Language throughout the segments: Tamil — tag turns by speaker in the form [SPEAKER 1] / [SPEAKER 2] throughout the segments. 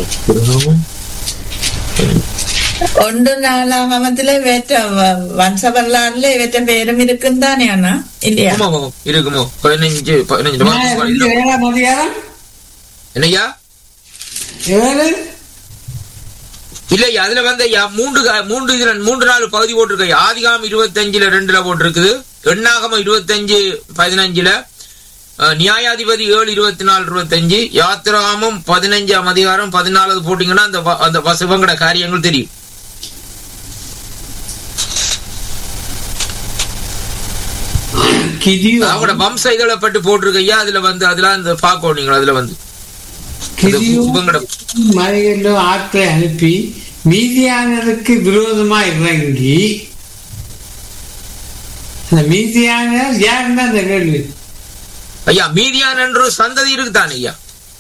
[SPEAKER 1] ஒன்று நாலாகமத்துல இவற்ற வம்ச வரலாறுல இவற்ற பேரும் இருக்கும் தானே அண்ணா இல்லையா
[SPEAKER 2] ஆமா ஆமா இருக்குமோ பதினஞ்சு பதினஞ்சு மாசம்
[SPEAKER 3] இங்க ஏழாம் அதிகாரம்
[SPEAKER 2] என்னய்யா
[SPEAKER 3] ஏழு
[SPEAKER 2] இல்லையா அதுல வந்து ஐயா மூன்று கா- மூன்று இதுல மூன்று நாலு பகுதி போட்டிருக்கு ஆதிகாம் இருபத்தஞ்சுல ரெண்டுல போட்டிருக்குது எண்ணாகமம் இருபத்தஞ்சு பதினஞ்சுல அஹ், நியாயாதிபதி ஏழு இருபத்தி நாலு இருபத்தஞ்சு யாத்திராமம் பதினஞ்சாம் அதிகாரம் பதினாலாவது போட்டீங்கன்னா அந்த வ- அந்த வசவங்கட காரியங்கள் தெரியும்
[SPEAKER 3] கிதியோன்
[SPEAKER 2] அவங்களோட வம்ச இதழை பட்டு போட்டிருக்கு ஐயா அதுல வந்து அதெல்லாம் இந்த பார்க்கணும் நீங்கள் அதுல வந்து அந்த
[SPEAKER 3] கிதியோன்
[SPEAKER 2] இவங்களோட
[SPEAKER 3] மலைகளிலும் ஆட்களை அனுப்பி மீதியானருக்கு விரோதமா இறங்கி அந்த மீதியானர் யாருன்னா அந்த கேள்வி
[SPEAKER 2] ஐயா மீதியான் என்ற ஒரு சந்ததி இருக்குதானே ஐயா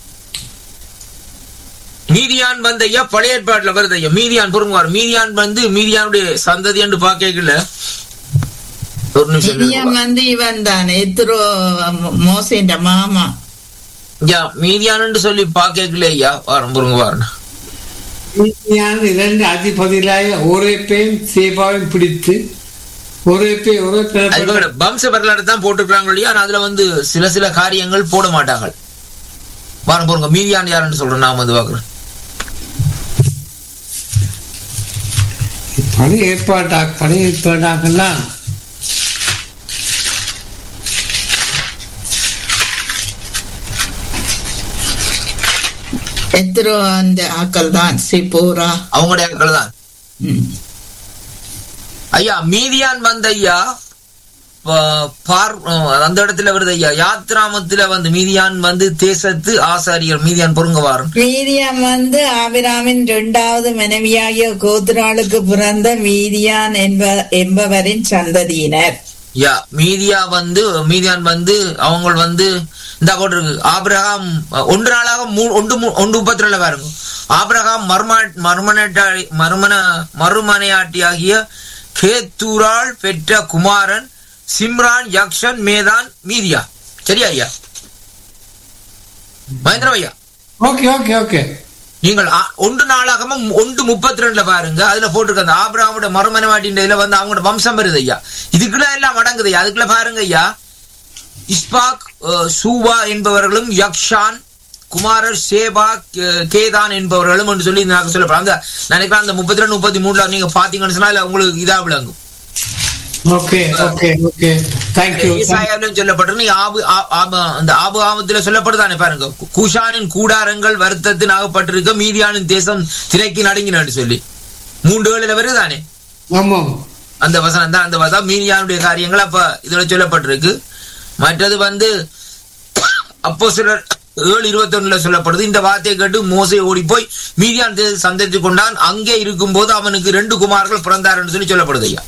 [SPEAKER 2] மீதியான் வந்து ஐயா பழைய ஏற்பாட்டுல வருது ஐயா மீதியான் பொறுங்குவார் மீதியான் வந்து மீதியானுடைய சந்ததி என்று பார்க்கல ஒரு நிமிஷம்
[SPEAKER 1] மிதியான்
[SPEAKER 2] இருங்க.
[SPEAKER 1] வந்து இவன் தானே எத்திரோ மோசேன்ற மாமா
[SPEAKER 2] ஐயா மீதியான் என்று சொல்லி பார்க்கல ஐயா வாரம் பொறுங்க வாரம்
[SPEAKER 3] மீதியான இரண்டு அதிபதிகளாய ஒரேப்பையும் சேபாவையும் பிடித்து ஒரேப்பை ஒரே
[SPEAKER 2] இவங்களோட வம்ச வரலாறு தான் போட்டுக்கிறாங்க இல்லையா ஆனா அதுல வந்து சில சில காரியங்கள் போட மாட்டாங்க வாரம் பொறுங்க மீதியான் யாருன்னு சொல்றேன் நான் வந்து பாக்குறேன்
[SPEAKER 3] பழைய ஏற்பாட்டா பழைய ஏற்பாட்டாக்கெல்லாம்
[SPEAKER 1] எத்திரோ அந்த ஆக்கள் தான் சிப்பூரா
[SPEAKER 2] அவங்களுடைய ஆட்கள் தான்
[SPEAKER 1] ம்.
[SPEAKER 2] ஐயா மீதியான் வந்த ஐயா ப- பார் அந்த இடத்துல வருது ஐயா யாத்ராமத்துல வந்து மீதியான் வந்து தேசத்து ஆசாரியர் மீதியான் பொருங்கவாரன்
[SPEAKER 1] மீதியான் வந்து ஆபிராமின் இரண்டாவது மனைவியாகிய கோத்ராளுக்கு பிறந்த மீதியான் என்ப என்பவரின் சந்ததியினர்
[SPEAKER 2] யா மீதியா வந்து மீதியான் வந்து அவங்க வந்து இந்த போட்டிருக்கு ஆபிரகாம் ஒன்று நாளாக மூ- ஒன்று மூ- ஒன்று முப்பத்தி ரெண்டுல பாருங்க ஆபிரகாம் மர்ம மர்மனட்டாளி மர்மன மறுமனையாட்டியாகிய கேத்தூரால் பெற்ற குமாரன் சிம்ரான் யக்ஷன் மேதான் மீதியா சரியா ஐயா மகேந்திரம் ஐயா
[SPEAKER 3] ஓகே ஓகே ஓகே
[SPEAKER 2] நீங்கள் ஆ- ஒன்று நாளாகமும் ஒன்று முப்பத்தி ரெண்டுல பாருங்க அதுல போட்டிருக்க அந்த ஆபிரகாமோட மறுமனைவாட்டின் இதுல வந்து அவங்களோட வம்சம் வருது ஐயா இதுக்குள்ள எல்லாம் அடங்குது ஐயா அதுக்குள்ள பாருங்க ஐயா இஸ்பாக் அஹ், சூவா என்பவர்களும் யக்ஷான் குமாரர் சேபா கே- கேதான் என்பவர்களும் என்று சொல்லி நான் சொல்லப்படுறாங்க அந்த நினைக்கிறேன் அந்த முப்பத்தி ரெண்டு முப்பத்தி மூணுல நீங்க பாத்தீங்கன்னு சொன்னா இல்ல உங்களுக்கு இதா விளங்கும்
[SPEAKER 3] ஓகே ஓகே ஓகே தேங்க்யூ
[SPEAKER 2] ஈசாயாவிலும் சொல்லப்பட்டிருக்கு நீ ஆபு ஆ- ஆப- அந்த ஆபு ஆமத்துல சொல்லப்படுதானே பாருங்க கு- குஷானின் கூடாரங்கள் வருத்தத்தின் ஆகப்பட்டிருக்க மீதியானின் தேசம் திரைக்கு நடுங்கினான்னு சொல்லி மூன்று ஏழுல வருதானே
[SPEAKER 3] ஆமாம்
[SPEAKER 2] அந்த வசனம் தான் அந்த வசனம் மீதியானுடைய காரியங்கள் அப்ப இதுல சொல்லப்பட்டிருக்கு மற்றது வந்து அப்போ சிலர் ஏழு இருபத்தி ஒண்ணுல சொல்லப்படுது இந்த வார்த்தையை கேட்டு மோசை ஓடி போய் மீதியான் தேசத்தை சந்தித்து கொண்டான் அங்கே இருக்கும்போது அவனுக்கு ரெண்டு குமார்கள் பிறந்தார்னு சொல்லி சொல்லப்படுது ஐயா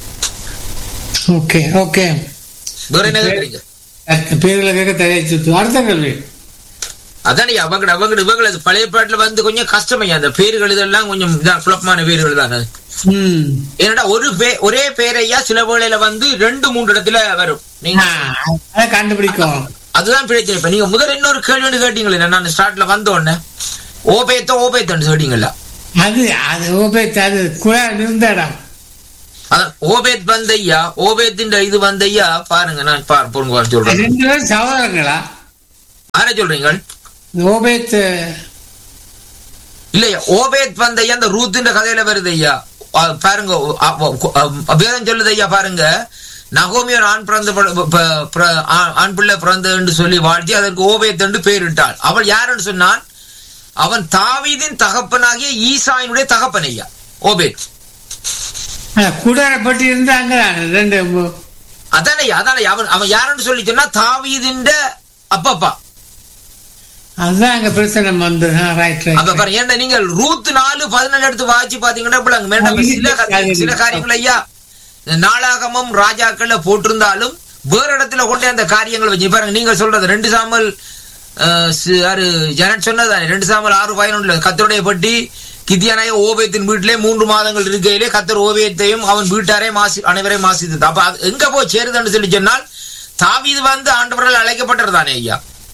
[SPEAKER 3] ஓகே ஓகே
[SPEAKER 2] வேற என்ன கேக்குறீங்க
[SPEAKER 3] பேர்ல கேட்க தயாரிச்சு அடுத்த கேள்வி
[SPEAKER 2] அதானே அவங்க அவங்க இவங்களது பழைய பாட்டுல வந்து கொஞ்சம் கஷ்டமையா அந்த பேர்கள் இதெல்லாம் கொஞ்சம் இதான் குழப்பமான பேர்கள் தான் அது.
[SPEAKER 3] ம்
[SPEAKER 2] ஏன்னா ஒரு பே ஒரே பேரையா சில வேளையில வந்து ரெண்டு மூன்று இடத்துல வரும் நீங்க
[SPEAKER 3] ஆ, அதை கண்டுபிடிக்கும்
[SPEAKER 2] அதுதான் பிரச்சனை இப்ப நீங்க முதல் இன்னொரு கேள்வி கேட்டீங்களே நான் ஸ்டார்ட்ல வந்த உடனே ஓபேத்தோ ஓபேத்தன்னு சொல்லிட்டீங்களா
[SPEAKER 3] அது அது ஓபேத் அது குழா இருந்த இடம்
[SPEAKER 2] அதான் ஓபேத் வந்தையா ஓபேத்தின் இது வந்தையா பாருங்க நான் பார் பொருங்க பாரு சொல்றேன்
[SPEAKER 3] ரெண்டு பேரும் சகோதரங்களா
[SPEAKER 2] யாரை சொல்றீங்க
[SPEAKER 3] ஓபேத்
[SPEAKER 2] இல்லையா ஓபேத் வந்தையா அந்த ரூத்தின் கதையில வருது ஐயா அ, பாருங்க அ, அ, அ, வேதம் சொல்லுது ஐயா பாருங்க நகோமி ஒரு ஆண் பிறந்த ப- ப- பிற- ஆ- ஆண் பிள்ளை பிறந்த என்று சொல்லி வாழ்த்தி அதற்கு ஓபேத் என்று பெயரிட்டாள் அவள் யாருன்னு சொன்னான் அவன் தாவீதின் தகப்பனாகிய ஈசாயினுடைய தகப்பன் ஐயா ஓபேத்
[SPEAKER 3] குடாரப்பட்டு இருந்தாங்க ரெண்டு மு-
[SPEAKER 2] அதானே அதானே அவன் அவன் யாருன்னு சொல்லி சொன்னா தாவீதின் அப்பப்பா
[SPEAKER 3] அதுதான் அங்க பிரச்சனை வந்து ரைட்
[SPEAKER 2] அப்ப
[SPEAKER 3] ரைட்
[SPEAKER 2] பாருங்க ஏன்டா நீங்கள் ரூத் நாலு பதினேழு எடுத்து வாட்சி பாத்தீங்கன்னா இப்ப அங்க மேடம் சில கதை- சில காரியங்கள் ஐயா நாளாகமும் ராஜாக்கள்ல போட்டிருந்தாலும் வேற இடத்துல கொண்டே அந்த காரியங்கள் வச்சு பாருங்க நீங்க சொல்றது ரெண்டு சாமல் அஹ், சி- யாரு ஜனட் சொன்னதானே ரெண்டு சாமல் ஆறு பதினொன்றுல கத்தருடைய பட்டி கித்தியானாய ஓபேத்தின் வீட்டிலே மூன்று மாதங்கள் இருக்கையிலே கத்தர் ஓவியத்தையும் அவன் வீட்டாரே மாசி அனைவரையும் மாசித்தது அப்ப அது எங்க போய் சேருதுன்னு சொல்லி சொன்னால் தாவீது வந்து ஆண்டவரால் அழைக்கப்பட்டது தானே ஐயா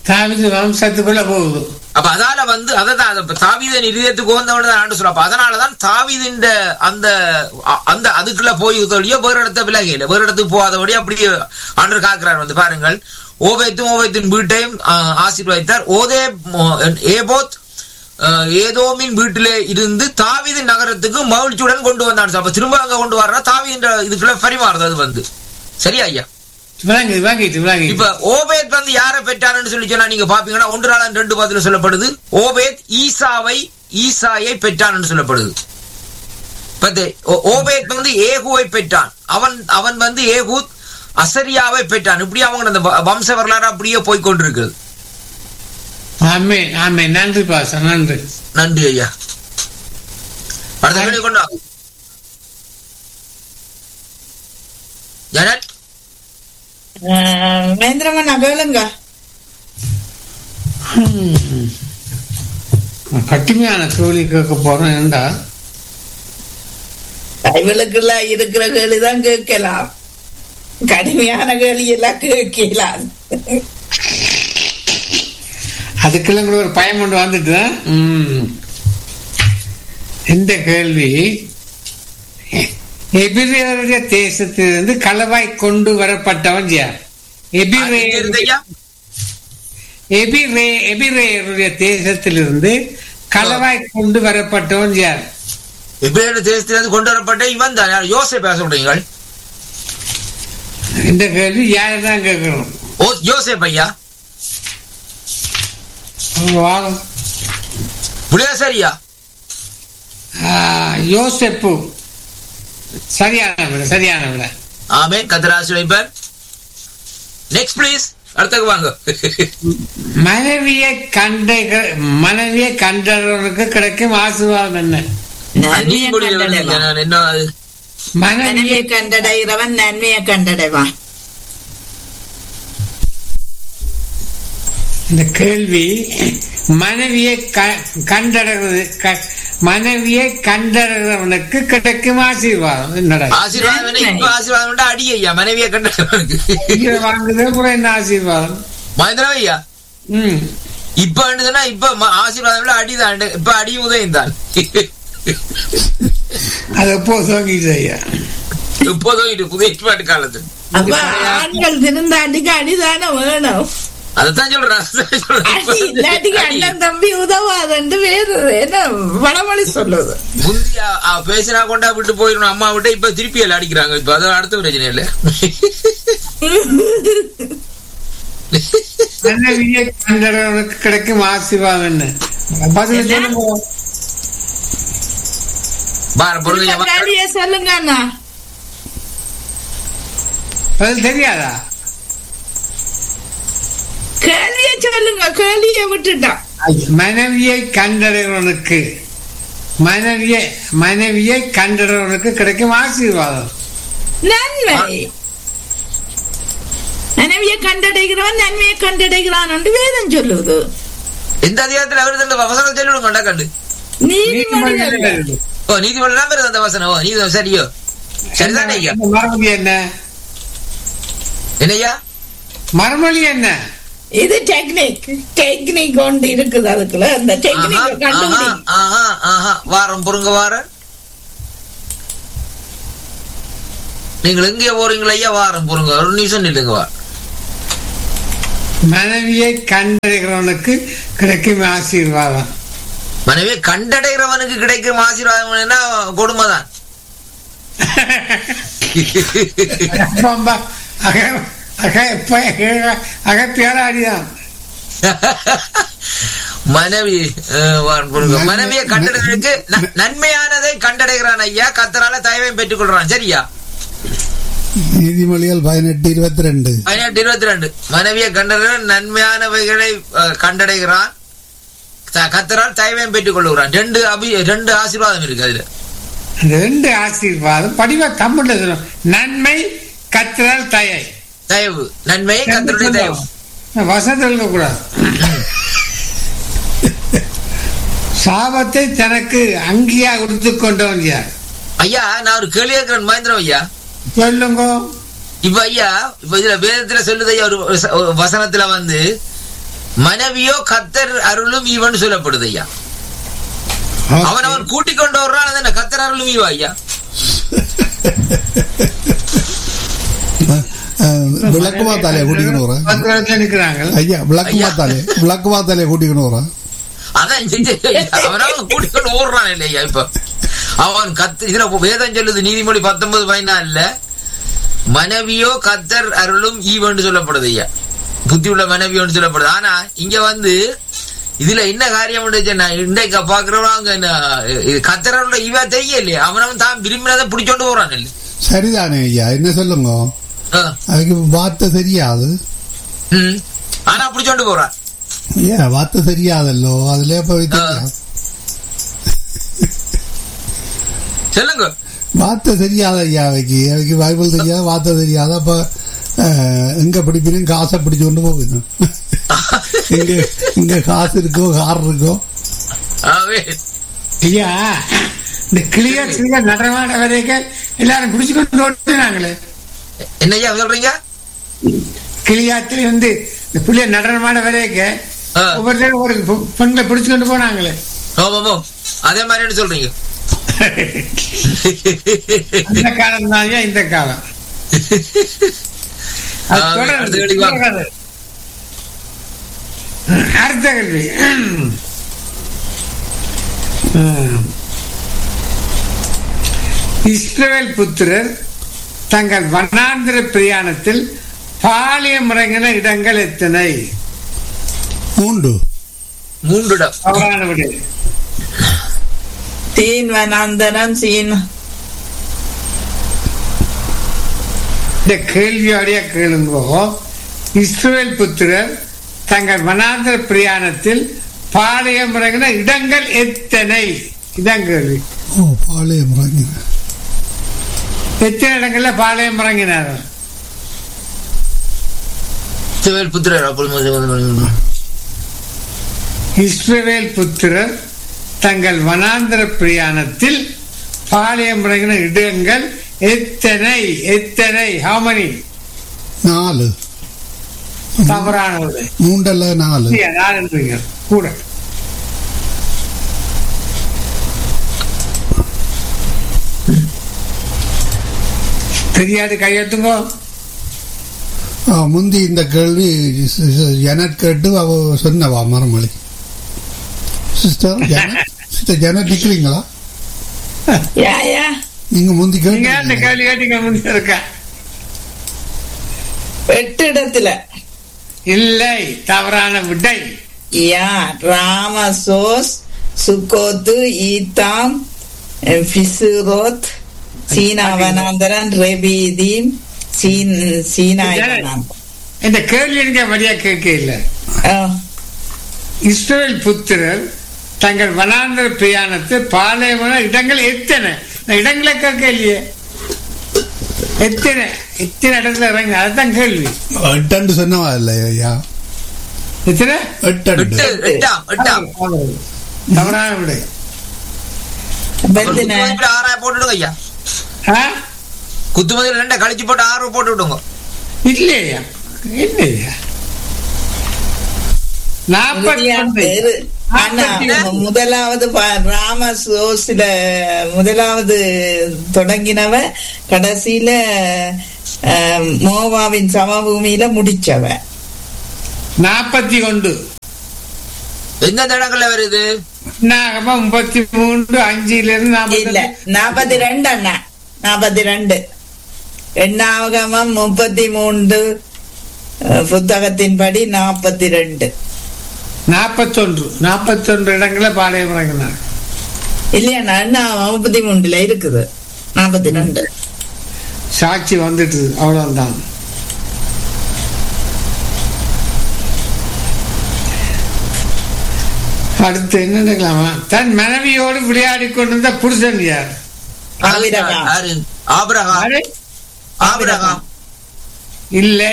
[SPEAKER 3] தாவிது வம்சத்துக்குள்ள போகுது
[SPEAKER 2] அப்ப அதால வந்து அததான் அது இப்ப தாவீதன் இதயத்துக்கு வந்தவன தான் ஆண்டு சொல்ல அப்ப அதனாலதான் தாவீதின் அந்த அ- அந்த அதுக்குள்ள போய் தொழியோ வேறு இடத்த விலகையில வேறு இடத்துக்கு போகாதபடி அப்படியே ஆண்டு காக்கிறார் வந்து பாருங்கள் ஓபேத்தும் ஓபேத்தின் வீட்டையும் ஆ, ஆசீர்வதித்தார் ஓதே மோ- ஏபோத் ஆ, ஏதோமின் வீட்டிலே இருந்து தாவீதின் நகரத்துக்கு மகிழ்ச்சியுடன் கொண்டு வந்தான் அப்ப திரும்ப அங்க கொண்டு வர்றா தாவீதின் இதுக்குள்ள பரிமாறுது அது வந்து சரியா ஐயா
[SPEAKER 3] விளங்குது விளங்கிட்டு விளங்கிட்டு
[SPEAKER 2] இப்ப ஓபேத் வந்து யாரை பெற்றாருன்னு சொல்லி சொன்னா நீங்க பாப்பீங்கன்னா ஒன்று நாள் ரெண்டு பதில சொல்லப்படுது ஓபேத் ஈசாவை ஈசாயை பெற்றான்னு சொல்லப்படுது பத்து ஓ- ஓபேத் வந்து ஏகுவை பெற்றான் அவன் அவன் வந்து ஏகூத் அசரியாவை பெற்றான் இப்படி அவங்க அந்த வ- வம்ச வரலாறு அப்படியே போய் கொண்டிருக்கிறது
[SPEAKER 3] ஆமே ஆமே நன்றி பாச நன்றி
[SPEAKER 2] நன்றி ஐயா அடுத்த கேள்வி கொண்டா ஜனட்
[SPEAKER 1] அஹ், மகேந்திரமண்ணா கேளுங்க
[SPEAKER 3] ஹம். நான் கட்டுமையான கேள்வி கேட்க போறேன் ஏண்டா
[SPEAKER 1] இவளுக்குள்ள இருக்கிற கேள்விதான் கேட்கலாம் கடுமையான கேள்வி எல்லாம் கேட்கலாம்
[SPEAKER 3] அதுக்கெல்லாம் கூட ஒரு பயம் கொண்டு வந்துட்டு ம். இந்த கேள்வி எபிரேயருடைய தேசத்திலிருந்து களவாய் கொண்டு வரப்பட்டவன் யார் எபிரே
[SPEAKER 2] ஐயா
[SPEAKER 3] எபிரே எபிரேயருடைய தேசத்திலிருந்து களவாய் கொண்டு வரப்பட்டவன் யார்
[SPEAKER 2] எபிரேயர் தேசத்திலிருந்து கொண்டு வரப்பட்ட இவன் தான் யார் யோசை பேச முடியுங்க
[SPEAKER 3] இந்த கேள்வி யாரை தான் கேட்கணும்
[SPEAKER 2] ஓ யோசேப் ஐயா
[SPEAKER 3] வாரம்
[SPEAKER 2] புளியா சரியா
[SPEAKER 3] யோசெப்பு சரியான விட சரியான விட
[SPEAKER 2] ஆமே கத்தராசு வைப்பர் நெக்ஸ்ட் ப்ளீஸ் அடுத்தக்கு வாங்க
[SPEAKER 3] மனைவியை கண்ட மனைவியை கண்டவனுக்கு கிடைக்கும் ஆசீர்வாதம் என்ன
[SPEAKER 2] நீ
[SPEAKER 1] நன்மையை
[SPEAKER 2] முடியல
[SPEAKER 1] கண்டடைவான்
[SPEAKER 2] நான் என்ன அது
[SPEAKER 3] மனைவியை
[SPEAKER 1] நன்மையை கண்டடைகிறவன் நன்மையை கண்டடைவான்
[SPEAKER 3] இந்த கேள்வி மனைவியை க- கண்டடைவது க- மனைவியை கண்டறவனுக்கு கிடைக்கும் ஆசீர்வாதம் என்னடா
[SPEAKER 2] ஆசீர்வாதம் என்ன? இப்ப ஆசீர்வாதம் உண்டா அடி ஐயா மனைவியை கண்ட
[SPEAKER 3] இங்க வாங்குதே கூட என்ன ஆசீர்வாதம்
[SPEAKER 2] மகேந்திரா ஐயா
[SPEAKER 3] ம்
[SPEAKER 2] இப்ப வேண்டுதுன்னா இப்ப ம- ஆசீர்வாதம் இல்ல அடிதான் இப்ப அடி உதயம் தான்
[SPEAKER 3] அதை எப்போ வாங்கிட்டு ஐயா
[SPEAKER 2] இப்போதும் இது புதிய ஏற்பாட்டு காலத்து
[SPEAKER 1] அப்ப ஆண்கள் திருந்தாண்டிக்கு அடிதானே வேணும்
[SPEAKER 2] அதைத்தான் சொல்றேன் அதைத்தான் சொல்றேன்.
[SPEAKER 1] அடி இல்லாட்டிக்கு
[SPEAKER 2] அடி.
[SPEAKER 1] அண்ணன் தம்பி உதவாதுன்னு வேறு என்ன வடமொழி சொல்லுது
[SPEAKER 2] முந்தி அ- அ, பேசினா கொண்டா விட்டு போயிடணும் அம்மா விட்டு இப்ப திருப்பி எல்லாம் அடிக்கிறாங்க இப்ப அது அடுத்த பிரச்சனை இல்ல
[SPEAKER 3] மனைவியை கண்டறவனுக்கு கிடைக்கும் ஆசீர்வாதம் என்ன பதில்
[SPEAKER 1] என்ன?
[SPEAKER 3] சொல்லுங்க
[SPEAKER 2] பார பொருள்
[SPEAKER 1] இந்த கேள்வியை சொல்லுங்க அண்ணா
[SPEAKER 3] பதில் தெரியாதா
[SPEAKER 1] கேள்வியை சொல்லுங்க கேள்வியை விட்டுட்டான்
[SPEAKER 3] மனைவியை கண்டறவனுக்கு மனைவியை மனைவியை கண்டறவனுக்கு கிடைக்கும் ஆசீர்வாதம்
[SPEAKER 1] நன்மை நன்மையை கண்டடைகிறவன் நன்மையை கண்டடைகிறான் என்று வேதம் சொல்லுது
[SPEAKER 2] எந்த அதிகாரத்துல வருது அந்த வசனம் சொல்லிவிடுங்க கண்டு
[SPEAKER 1] நீதிமொழிகள்
[SPEAKER 3] நீதிமொழிகள்
[SPEAKER 2] ஓ நீதிமன்றம் தான் வருது அந்த வசனம் ஓ நீதி சரியோ சரிதானே ஐயா
[SPEAKER 3] இந்த மறுமொழி என்ன
[SPEAKER 2] என்னய்யா
[SPEAKER 3] மறுமொழி என்ன
[SPEAKER 1] இது டெக்னிக் டெக்னிக் ஒன்று இருக்குது அதுக்குள்ள அந்த
[SPEAKER 2] ஆஹா,
[SPEAKER 1] டெக்னிக்
[SPEAKER 2] ஆஹா,
[SPEAKER 1] கண்டுபிடி
[SPEAKER 2] ஆஹா, ஆஹா. வாரம் பொறுங்க வாரம் நீங்கள் எங்கே போறீங்களா ஐயா வாரம் பொறுங்க ஒரு நிமிஷம் நில்லுங்க வா
[SPEAKER 3] மனைவியை கண்டறிகிறவனுக்கு கிடைக்கும் ஆசீர்வாதம்
[SPEAKER 2] மனைவி கண்டடைகிறவனுக்கு கிடைக்கும் ஆசீர்வாதம் என்ன கொடுமைதான்
[SPEAKER 3] அப்பம்பா, அக- அக- இப்ப அக- அகத்தியால அடிதான்
[SPEAKER 2] மனைவி அஹ், வாரம் பொறுங்க மனைவியை கண்டடைகிறதுக்கு ந- நன்மையானதை கண்டடைகிறான் ஐயா கத்தரால தயவையும் பெற்றுக் கொள்றான் சரியா
[SPEAKER 4] நீதிமொழிகள் பதினெட்டு இருபத்தி ரெண்டு
[SPEAKER 2] பதினெட்டு இருபத்தி ரெண்டு மனைவியை கண்டடைகிறான் நன்மையானவைகளை அஹ், கண்டடைகிறான் த- கத்தரால் தயவையும் பெற்றுக் கொள்ளுகிறான் ரெண்டு அபி ரெண்டு ஆசீர்வாதம் இருக்கு அதுல
[SPEAKER 3] ரெண்டு ஆசீர்வாதம் படிவா தமிழ்ல சொல்லணும் நன்மை கத்திரால் தயை
[SPEAKER 2] தயவு நன்மை கத்தருடைய தயவு
[SPEAKER 3] வசதி கூடாது சாபத்தை தனக்கு அங்கியா உடுத்து கொண்டவன் யார்
[SPEAKER 2] ஐயா நான் ஒரு கேள்வி கேட்கிறேன் மகேந்திரம் ஐயா
[SPEAKER 3] சொல்லுங்க
[SPEAKER 2] இப்ப ஐயா இப்ப இதுல வேதத்துல சொல்லுது ஐயா ஒரு வச- ஒரு வசனத்துல வந்து மனைவியோ கத்தர் அருளும் ஈவன் சொல்லப்படுது ஐயா அவன் அவன் கூட்டிக் கொண்டு வர்றான் அது என்ன கத்தர் அருளும் ஈவா ஐயா
[SPEAKER 4] விளக்குமா தலையை கூட்டிக்கணும் வரேன்
[SPEAKER 3] பத்து இடத்துல நிக்கிறாங்க
[SPEAKER 4] ஐயா விளக்குமா தலையை விளக்குமா தலையை கூட்டிக்கணும் வரேன்
[SPEAKER 2] அதான் செஞ்சு அவன் அவன் கூட்டிக் கொண்டு ஓடுறான் இல்லையா இப்ப அவன் கத்து இதுல வேதம் சொல்லுது நீதிமொழி பத்தொன்பது பதினாலுல மனைவியோ கத்தர் அருளும் ஈவன் சொல்லப்படுது ஐயா புத்தி உள்ள மனைவியோன்னு சொல்லப்படுது ஆனா இங்க வந்து இதுல என்ன காரியம் உண்டுச்சுன்னா இன்றைக்கு பாக்குறவங்க கத்தர் அருள ஈவா தெரியலையே அவன் அவன் தான் விரும்பினதை பிடிச்சோண்டு போறான் இல்ல
[SPEAKER 4] சரிதானே ஐயா என்ன சொல்லுங்க
[SPEAKER 2] ஆ.
[SPEAKER 4] அதுக்கு வார்த்தை தெரியாது
[SPEAKER 2] ம். ஆனா பிடிச்சோண்டு போறான்
[SPEAKER 4] ஏன் வார்த்தை தெரியாதல்லோ அதுல போய் தெரியாது
[SPEAKER 2] சொல்லுங்க
[SPEAKER 4] வார்த்தை தெரியாத ஐயா அவைக்கு அவைக்கு பைபிள் தெரியாது வார்த்தை தெரியாது அப்ப அஹ், எங்க பிடிப்பினும் காசை பிடிச்சு கொண்டு போகணும் இங்க இங்க காசு இருக்கோ கார் இருக்கோ
[SPEAKER 2] ஆவே.
[SPEAKER 3] ஐயா இந்த கிளியர் கிளியர் நடமாட வரைக்கும் எல்லாரும் பிடிச்சு கொண்டு ஓட்டுனாங்களே
[SPEAKER 2] என்னய்யா சொல்றீங்க
[SPEAKER 3] கிளியாத்துல இருந்து இந்த புள்ளிய நடனமாட வரைக்கும்
[SPEAKER 2] ஆ.
[SPEAKER 3] ஒவ்வொருத்தரும் ஒரு பெ- பெண்களை பிடிச்சு கொண்டு போனாங்களே
[SPEAKER 2] ஓ அதே மாதிரி என்ன சொல்றீங்க
[SPEAKER 3] அந்த காலம் தான் இந்த காலம் அது
[SPEAKER 2] ஆ,
[SPEAKER 3] தொடருது.
[SPEAKER 2] அடுத்த கேள்விக்கு வாங்க.
[SPEAKER 3] தொடருது. அடுத்த கேள்வி ம். இஸ்ரவேல் புத்திரர் தங்கள் வனாந்திர பிரயாணத்தில் பாலியம் இறங்கின இடங்கள் எத்தனை
[SPEAKER 4] மூன்று
[SPEAKER 2] மூன்று இடம்
[SPEAKER 3] தவறான விடு
[SPEAKER 1] தீன் வனாந்தரம் சீன்
[SPEAKER 3] இந்த கேள்வியோடைய கேளுங்கோ இஸ்ரவேல் புத்திரர் தங்கள் வனாந்திர பிரயாணத்தில் பாளையம் இறங்கின இடங்கள் எத்தனை இதான் கேள்வி
[SPEAKER 4] ஓ பாளையம் இறங்கின
[SPEAKER 3] எத்தனை இடங்கள்ல பாளையம் இறங்கினார்
[SPEAKER 2] சிவல் புத்திரர் அப்பொழுது
[SPEAKER 3] இஸ்ரவேல் புத்திரர் தங்கள் வனாந்திர பிரயாணத்தில் பாளையம் இறங்கின இடங்கள் எத்தனை எத்தனை ஹாமனி
[SPEAKER 4] நாலு
[SPEAKER 3] தவறானது
[SPEAKER 4] மூண்டல்ல நாலு
[SPEAKER 3] நாலுன்றீங்க கூட தெரியாது கையெழுத்துங்கோ
[SPEAKER 4] ஆ, முந்தி இந்த கேள்வி ஜனட் கேட்டு அவ சொன்னவா மரமொழி சிஸ்டர் ஜனட் சிஸ்டர் ஜனட் நிக்கிறீங்களா
[SPEAKER 1] யா யா
[SPEAKER 4] நீங்க முந்தி
[SPEAKER 3] நீங்க அந்த
[SPEAKER 4] கேட்டு
[SPEAKER 3] கேள்வி கேட்டீங்க முந்தி இருக்க
[SPEAKER 1] எட்டு இடத்துல
[SPEAKER 3] இல்லை தவறான விடை
[SPEAKER 1] யா ராமசோஸ் சுக்கோத்து ஈத்தாம் பிசுரோத் சீனா வனாந்தரன் ரெபீதீம் சீன் சீனாய் வனாந்தரம்.
[SPEAKER 3] இந்த கேள்வி நீங்க வழியா கேட்க இல்லை
[SPEAKER 1] ஆ,
[SPEAKER 3] இஸ்ரவேல் புத்திரர் தங்கள் வனாந்திர பிரயாணத்தில் பாலைவன இடங்கள் எத்தனை நான் இடங்களை கேட்க இல்லையே எத்தனை எத்தனை இடத்துல இறங்க அதுதான் கேள்வி
[SPEAKER 4] எட்டண்டு சொன்னவா இல்ல ஐயா
[SPEAKER 3] எத்தனை
[SPEAKER 4] எட்டண்டு
[SPEAKER 2] எட்டு எட்டாம் எட்டாம்
[SPEAKER 3] தவறான விடை
[SPEAKER 1] பெத்தின
[SPEAKER 2] குத்துமதிப்புல ஆறாயிரம் போட்டுடுங்க ஐயா
[SPEAKER 3] ஆ?
[SPEAKER 2] குத்துமதியில ரெண்டை கழிச்சு போட்டு ஆறு போட்டு விடுங்க
[SPEAKER 3] இல்லையா இல்லையா நாற்பத்தி
[SPEAKER 1] இறுதியா
[SPEAKER 3] ஒன்று.
[SPEAKER 1] பேரு. ஆனா,
[SPEAKER 3] நாற்பத்தி
[SPEAKER 1] முதலாவது ப- ராமசோஸ்ல முதலாவது தொடங்கினவ கடைசியில அஹ், மோவாவின் சமபூமியில முடிச்சவ
[SPEAKER 3] நாற்பத்தி ஒன்று
[SPEAKER 2] எந்தெந்த இடங்கள்ல வருது
[SPEAKER 3] நாகமா முப்பத்தி மூன்று அஞ்சுல இருந்து
[SPEAKER 1] இல்ல
[SPEAKER 3] நாற்பத்தி
[SPEAKER 1] நாற்பத்தி ரெண்டு அண்ணா நாற்பத்தி ரெண்டு எண்ணாகமம் முப்பத்தி மூன்று அஹ், புத்தகத்தின்படி நாற்பத்தி ரெண்டு
[SPEAKER 3] நாற்பத்தொன்று நாற்பத்தொன்று இடங்கள பாளையம் இறங்கினார்
[SPEAKER 1] இல்லையா அண்ணா முப்பத்தி மூணுல இருக்குது நாற்பத்தி ரெண்டு
[SPEAKER 3] சாட்சி வந்துட்டு அவ்வளவுதான் அடுத்து என்ன நினைக்கலாமா தன் மனைவியோடு விளையாடி கொண்டிருந்த புருஷன் யார்
[SPEAKER 1] ஆபிரகாம்.
[SPEAKER 2] யாரு? ஆபிரகாம்
[SPEAKER 3] யாரு?
[SPEAKER 2] ஆபிரகாம்
[SPEAKER 3] இல்லை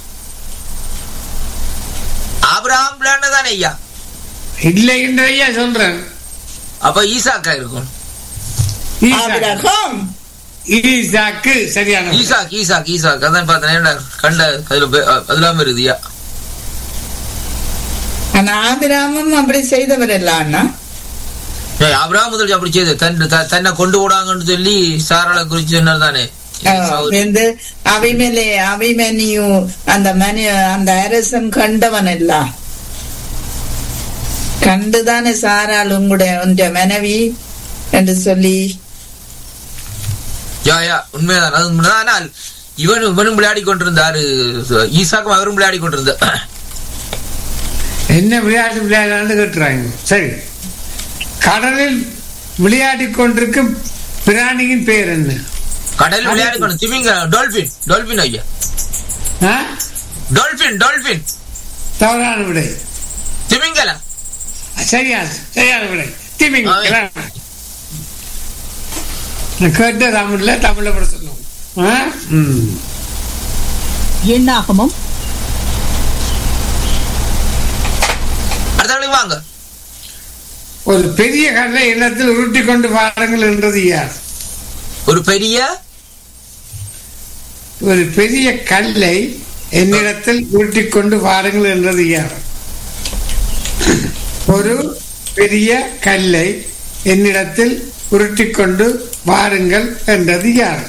[SPEAKER 2] ஆபிரகாம் பிளான் தானே ஐயா
[SPEAKER 3] இல்லை என்று ஐயா சொல்றேன்
[SPEAKER 2] அப்ப ஈசாக்கா இருக்கும்
[SPEAKER 3] ஈசாக்கு.
[SPEAKER 1] ஆபிரகாம்
[SPEAKER 3] ஈசாக்கு சரியான விடை.
[SPEAKER 2] ஈசாக் ஈசாக் ஈசாக் அதான் பார்த்தேன் ஏன்டா கண்ட அதுல பே- அதுலாம இருக்குதுயா
[SPEAKER 1] ஆனா ஆபிராமும் அப்படி செய்தவர் இல்ல அண்ணா
[SPEAKER 2] ஏய், ஆபிரகாம் முதல் அப்படி செய்து தன் த- தன்னை கொண்டு விடாங்கன்னு சொல்லி சாராளை குறிச்சு சொன்னார் தானே
[SPEAKER 1] வந்து அபிமலே அபிமன்யு அந்த மனி அந்த அரசன் கண்டவன் இல்ல கண்டுதானே சாராள் உங்களுடைய உன்னுடைய மனைவி என்று சொல்லி
[SPEAKER 2] யா யா உண்மைதான் அது உண்மைதான். ஆனால் இவன் இவனும் விளையாடி கொண்டிருந்தாரு ஈசாக்கும் அவரும் விளையாடி கொண்டிருந்தார்
[SPEAKER 3] என்ன விளையாட்டு விளையாடலான்னு கேட்டுறாங்க சரி கடலில் விளையாடி கொண்டிருக்கும் பிராணியின் பெயர் என்ன
[SPEAKER 2] கடல் விளையாடி கொண்டு திமிங்க டால்பின் டால்பின் ஐயா
[SPEAKER 3] ஆ?
[SPEAKER 2] டால்பின் டால்பின்
[SPEAKER 3] தவறான விடை
[SPEAKER 2] திமிங்கலம்
[SPEAKER 3] சரியான சரியான விடை திமிங்
[SPEAKER 2] ஆ.
[SPEAKER 3] கேட்ட தமிழ்ல தமிழ்ல கூட சொல்லுவோம் ஆ? ம்.
[SPEAKER 5] எண்ணாகமம்
[SPEAKER 2] அடுத்த நாளைக்கு வாங்க
[SPEAKER 3] ஒரு பெரிய கல்லை இல்லத்தில் உருட்டி கொண்டு வாருங்கள் என்றது யார்
[SPEAKER 2] ஒரு பெரிய
[SPEAKER 3] ஒரு பெரிய கல்லை என்னிடத்தில் உருட்டி கொண்டு வாருங்கள் என்றது யார் ஒரு பெரிய கல்லை என்னிடத்தில் உருட்டி கொண்டு வாருங்கள் என்றது யார்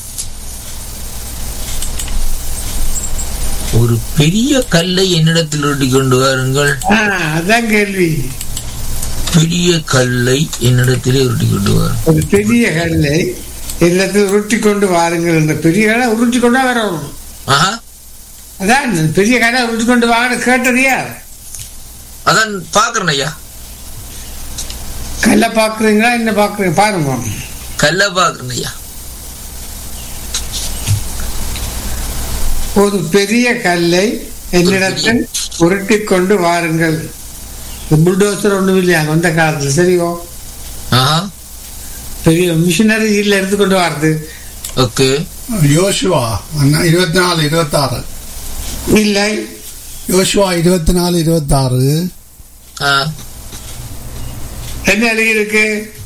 [SPEAKER 2] ஒரு பெரிய கல்லை என்னிடத்தில் உருட்டி கொண்டு வாருங்கள்
[SPEAKER 3] ஆ, அதான் கேள்வி
[SPEAKER 2] பெரிய கல்லை என்னிடத்திலே உருட்டி கொண்டு வாருங்கள்
[SPEAKER 3] ஒரு பெரிய கல்லை என்னிடத்தில் உருட்டி கொண்டு வாருங்கள் என்ற பெரிய கல்லை உருட்டி கொண்டா வரணும்
[SPEAKER 2] ஆஹா
[SPEAKER 3] அதான் பெரிய கல்லை உருட்டி கொண்டு வாங்க கேட்டது யார்
[SPEAKER 2] அதான் பாக்குறேன் ஐயா
[SPEAKER 3] கல்லை பாக்குறீங்களா என்ன பாக்குறீங்க பாருங்க
[SPEAKER 2] கல்லை பாக்குறேன் ஐயா
[SPEAKER 3] ஒரு பெரிய கல்லை என்னிடத்தில் உருட்டி கொண்டு வாருங்கள் புல்டோசர் ஒண்ணும் இல்லையா அந்த காலத்துல சரியோ
[SPEAKER 2] ஆஹா
[SPEAKER 3] பெரிய மிஷினரி இல்ல எடுத்து கொண்டு வாருது
[SPEAKER 2] ஓகே
[SPEAKER 4] யோசுவா அண்ணா, இருபத்தி நாலு இருபத்தாறு
[SPEAKER 3] இல்லை
[SPEAKER 4] யோசுவா இருபத்தி நாலு இருபத்தாறு
[SPEAKER 2] ஆ
[SPEAKER 3] என்ன எழுதியிருக்கு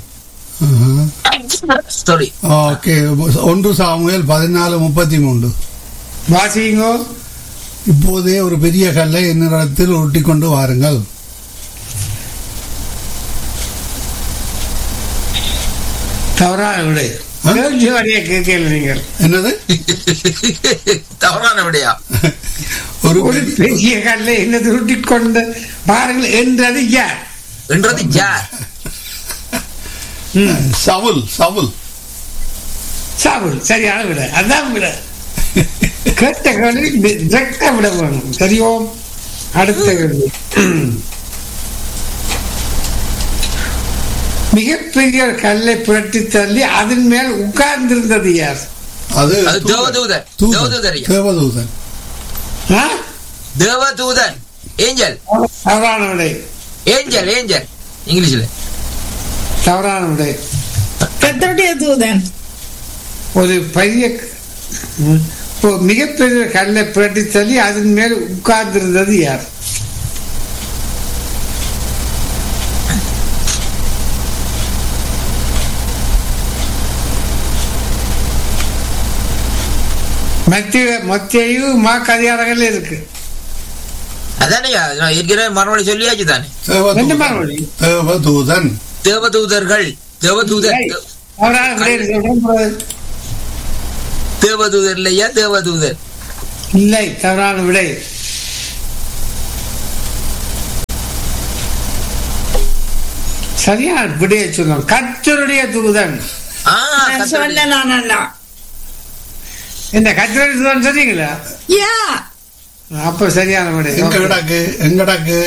[SPEAKER 2] சாரி
[SPEAKER 4] ஓகே ஒன்று சாமுவேல் பதினாலு முப்பத்தி மூன்று
[SPEAKER 3] வாசிங்கோ
[SPEAKER 4] இப்போதே ஒரு பெரிய கல்லை என்னிடத்தில் உருட்டி கொண்டு வாருங்கள்
[SPEAKER 3] தவறான விடை
[SPEAKER 4] ஆ?
[SPEAKER 3] கேள்வி வழியை கேட்கல நீங்கள்
[SPEAKER 4] என்னது
[SPEAKER 2] தவறான விடையா
[SPEAKER 4] ஒரு
[SPEAKER 3] ஒரு
[SPEAKER 4] பெரிய-
[SPEAKER 3] பெரிய கல்லை என்ன உருட்டி கொண்டு வாருங்கள் என்றது யார்
[SPEAKER 2] என்றது யார்
[SPEAKER 4] சவுல் சவுல்
[SPEAKER 3] சாவுல் சரியான விட அதான் விட கேட்ட கேள்வி டிரெக்டா விட வேணும் தெரியும் அடுத்த கேள்வி மிகப்பெரிய ஒரு கல்லை புரட்டி தள்ளி அதன் மேல் உட்கார்ந்திருந்தது யார்
[SPEAKER 4] அது
[SPEAKER 2] அது தேவதூதன்
[SPEAKER 4] தூதன்.
[SPEAKER 2] தேவதூதன் ஐயா.
[SPEAKER 4] தேவதூதன்
[SPEAKER 3] ஆ?
[SPEAKER 2] தேவதூதன் ஏஞ்சல்
[SPEAKER 3] தவறான விடை
[SPEAKER 2] ஏஞ்சல் ஏஞ்சல் இங்கிலீஷ்ல
[SPEAKER 3] தவறான விடை
[SPEAKER 1] கத்தருடைய தூதன்
[SPEAKER 3] ஒரு பெரிய ம், ஒரு மிகப்பெரிய கல்லை புரட்டி தள்ளி அதன் மேல் உட்கார்ந்திருந்தது யார் மத்திய மத்தியு மா கதிகாரங்கள் இருக்கு
[SPEAKER 2] அதானே நான் ஏற்கனவே மறுமொழி சொல்லியாச்சு தானே
[SPEAKER 3] ரெண்டு
[SPEAKER 4] தேவதூதன்
[SPEAKER 3] மறுமொழி
[SPEAKER 4] தேவதூதன்
[SPEAKER 2] தேவதூதர்கள் தேவதூதன்
[SPEAKER 3] இல்லை. அவரான விடை சொல்றேன் brother.
[SPEAKER 2] தேவதூதர் இல்லையா தேவதூதர்
[SPEAKER 3] இல்லை தவறான விடை சரியான விடையை சொன்னோம் கத்தருடைய தூதன்
[SPEAKER 2] ஆ,
[SPEAKER 1] நான்
[SPEAKER 2] கர்த்தருடைய-
[SPEAKER 1] சொன்னேன் நான் அண்ணா
[SPEAKER 3] என்ன கத்தருடைய தூதன் சொன்னீங்களா
[SPEAKER 1] யா
[SPEAKER 3] அப்ப சரியான விடை
[SPEAKER 4] எங்க கிடக்கு எங்கடாக்கு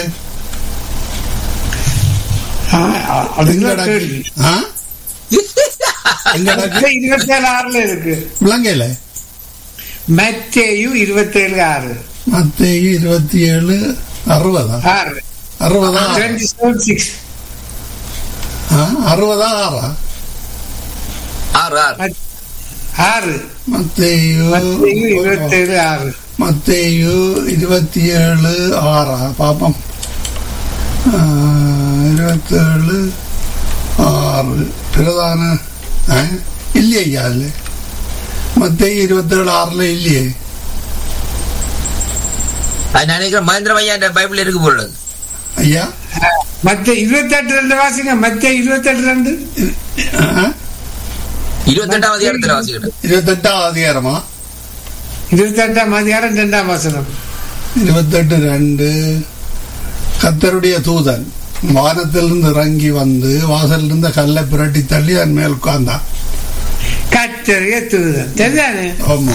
[SPEAKER 3] ஆ, அது இன்னொரு
[SPEAKER 4] எங்கடாக்கு
[SPEAKER 3] கேள்வி.
[SPEAKER 4] ஆ எங்கடாக்கு
[SPEAKER 3] மத்தேயு இருபத்தி ஏழு ஆறுல இருக்கு
[SPEAKER 4] விளங்கையில
[SPEAKER 3] மத்தேயு இருபத்தி ஏழு ஆறு
[SPEAKER 4] மத்தேயு இருபத்தி ஏழு அறுபதா
[SPEAKER 3] ஆறு
[SPEAKER 4] அறுபதா
[SPEAKER 3] டுவெண்ட்டி செவன் சிக்ஸ்
[SPEAKER 4] ஆ, அறுபதா ஆறா
[SPEAKER 2] ஆறு ஆறு
[SPEAKER 3] ஆறு
[SPEAKER 4] மத்தேயு
[SPEAKER 3] மத்தேயு இருபத்தி ஏழு ஆறு
[SPEAKER 4] மத்தேயு இருபத்தி ஏழு ஆறா பாப்போம் ஆ, இருபத்தேழு ஆறு பிரதான ஆ, இல்லையே ஐயா அதுல மத்தேயு இருபத்தேழு ஆறுல இல்லையே
[SPEAKER 2] அது நான் நினைக்கிறேன் மகேந்திர ஐயா பைபிள் இருக்கு போல இருக்கு.
[SPEAKER 4] ஐயா
[SPEAKER 3] மத்த இருபத்தெட்டு ரெண்டு வாசிங்க மத்த இருபத்தெட்டு ரெண்டு
[SPEAKER 4] ஆ?
[SPEAKER 2] இருபத்தெட்டாம் அதிகாரத்துல வாசிக்கணும்
[SPEAKER 4] இருபத்தெட்டாம் அதிகாரமா
[SPEAKER 3] இருபத்தெட்டாம் அதிகாரம் ரெண்டாம் வசனம்
[SPEAKER 4] இருபத்தெட்டு ரெண்டு கத்தருடைய தூதன் வானத்திலிருந்து இறங்கி வந்து வாசலில் இருந்த கல்லை புரட்டி தள்ளி அதன் மேல் உட்கார்ந்தான்
[SPEAKER 3] கத்தரிய தூதன் தெரியாதே
[SPEAKER 4] ஆமா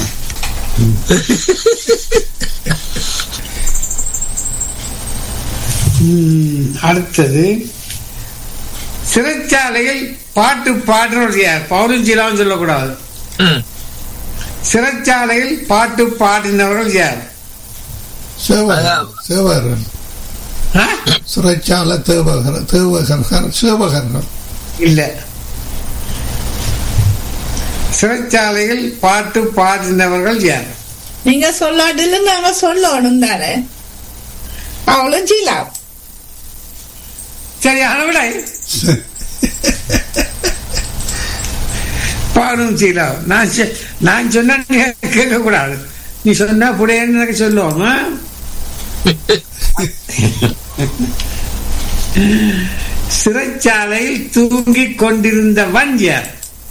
[SPEAKER 3] ம், அடுத்தது சிறைச்சாலையில் பாட்டு பாடுறவர் யார் பௌரஞ்சிலாவும் சொல்லக்கூடாது
[SPEAKER 2] ம்.
[SPEAKER 3] சிறைச்சாலையில் பாட்டு பாடினவர்கள் யார்
[SPEAKER 4] சேவகர்
[SPEAKER 2] அதான்.
[SPEAKER 4] சேவகர்கள்
[SPEAKER 3] ஆ?
[SPEAKER 4] சிறைச்சால தேவகர் தேவகர்கள் சேவகர்கள்
[SPEAKER 3] இல்ல சிறைச்சாலையில் பாட்டு பாடினவர்கள் யார்
[SPEAKER 1] நீங்க சொல்லாட்டில நாங்க சொல்லணும் தானே அவளும் சீலா
[SPEAKER 3] சரி அளவிட பாடும் சீலா நான் சொ- நான் சொன்னா நீ கேட்க கூடாது நீ சொன்னா புடையன்னு எனக்கு சொல்லுவோம் ஆ? சிறைச்சாலையில் தூங்கிக் கொண்டிருந்தவன் யார்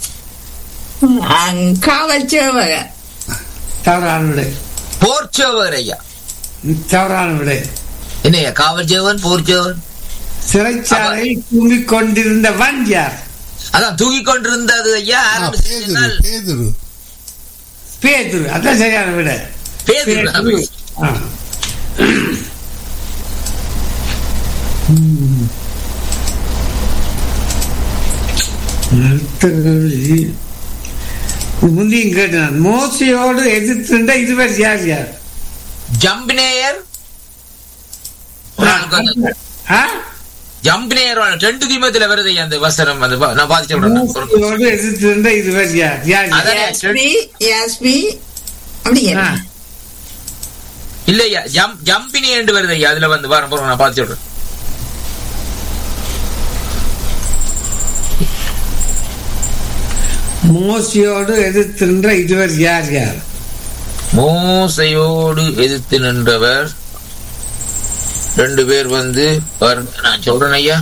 [SPEAKER 1] காவல் சேவக
[SPEAKER 3] தவறான விடை
[SPEAKER 2] போர்ச்சேவர் ஐயா
[SPEAKER 3] தவறான விடை
[SPEAKER 2] என்னையா காவல்சேவன் போர்ச்சேவன்
[SPEAKER 3] சிறைச்சாலையில் தூங்கிக் கொண்டிருந்தவன் யார்
[SPEAKER 2] அதான் தூக்கிக் கொண்டிருந்தது ஐயா
[SPEAKER 4] ஆ,
[SPEAKER 2] ஆரம்பிச்சு
[SPEAKER 4] பேதுரு
[SPEAKER 2] சொன்னால்
[SPEAKER 4] பேதுரு
[SPEAKER 3] பேதுரு அதான் சரியான விடை
[SPEAKER 2] பேதுரு
[SPEAKER 3] பேதுரு. ஆ. ம். அடுத்த கேள்வி. முந்தியும் கேட்டான் மோசையோடு எதிர்த்துண்ட இதுவர் யார் யார்
[SPEAKER 2] ஜம்பினேயர் ஒரு ஆள் உட்கார்ந்து-
[SPEAKER 3] ஆ?
[SPEAKER 2] ஜம்பினேயர் ஒரு ஆள். ரெண்டு தீமத்துல வருது ஐயா அந்த வசனம் அது பா- நான் பாதி சொல்றேன்
[SPEAKER 3] மோசையோடு எதிர்த்துண்ட இதுவர் யார் யார் யார்?
[SPEAKER 2] அதானே,
[SPEAKER 1] எஸ்பி எஸ்பி அப்படி
[SPEAKER 2] இல்ல ஐயா ஜம் ஜம்பினி என்று வருது ஐயா அதுல வந்து வர போறோம் நான் பாதி சொல்றேன்
[SPEAKER 3] மோசையோடு எதிர்த்திருந்த இதுவர் யார் யார்
[SPEAKER 2] மோசையோடு எதிர்த்து நின்றவர் ரெண்டு பேர் வந்து பாருங்க, நான் சொல்றேன் ஐயா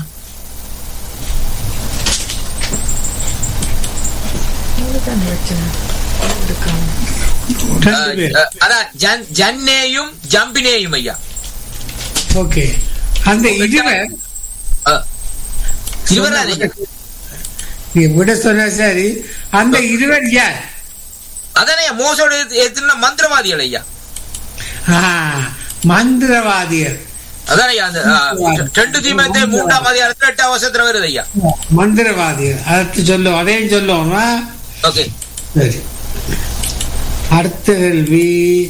[SPEAKER 3] ரெண்டு பேர்
[SPEAKER 2] அஹ், அதான் ஜன்- ஜன்னேயும் ஜம்பினேயும் ஐயா
[SPEAKER 3] ஓகே அந்த இருவர்
[SPEAKER 2] அஹ், இருவர் தான் ஐயா.
[SPEAKER 3] நீ விட சொன்ன சரி அந்த இருவர் யார்
[SPEAKER 2] அதானே மோசோடு எதிர்த்து மந்திரவாதிகள் ஐயா
[SPEAKER 3] ஆ, மந்திரவாதிகள்
[SPEAKER 2] அதானே ஐயா அந்த அஹ், ரெண்டு தீமத்தை மூன்றாம் அதிகாரத்துல எட்டாம் வருஷத்துல வருது ஐயா
[SPEAKER 3] மந்திரவாதிகள் அடுத்து சொல்லுவோம் அதையும் சொல்லுவோம் ஆ?
[SPEAKER 2] ஓகே
[SPEAKER 3] சரி அடுத்த கேள்வி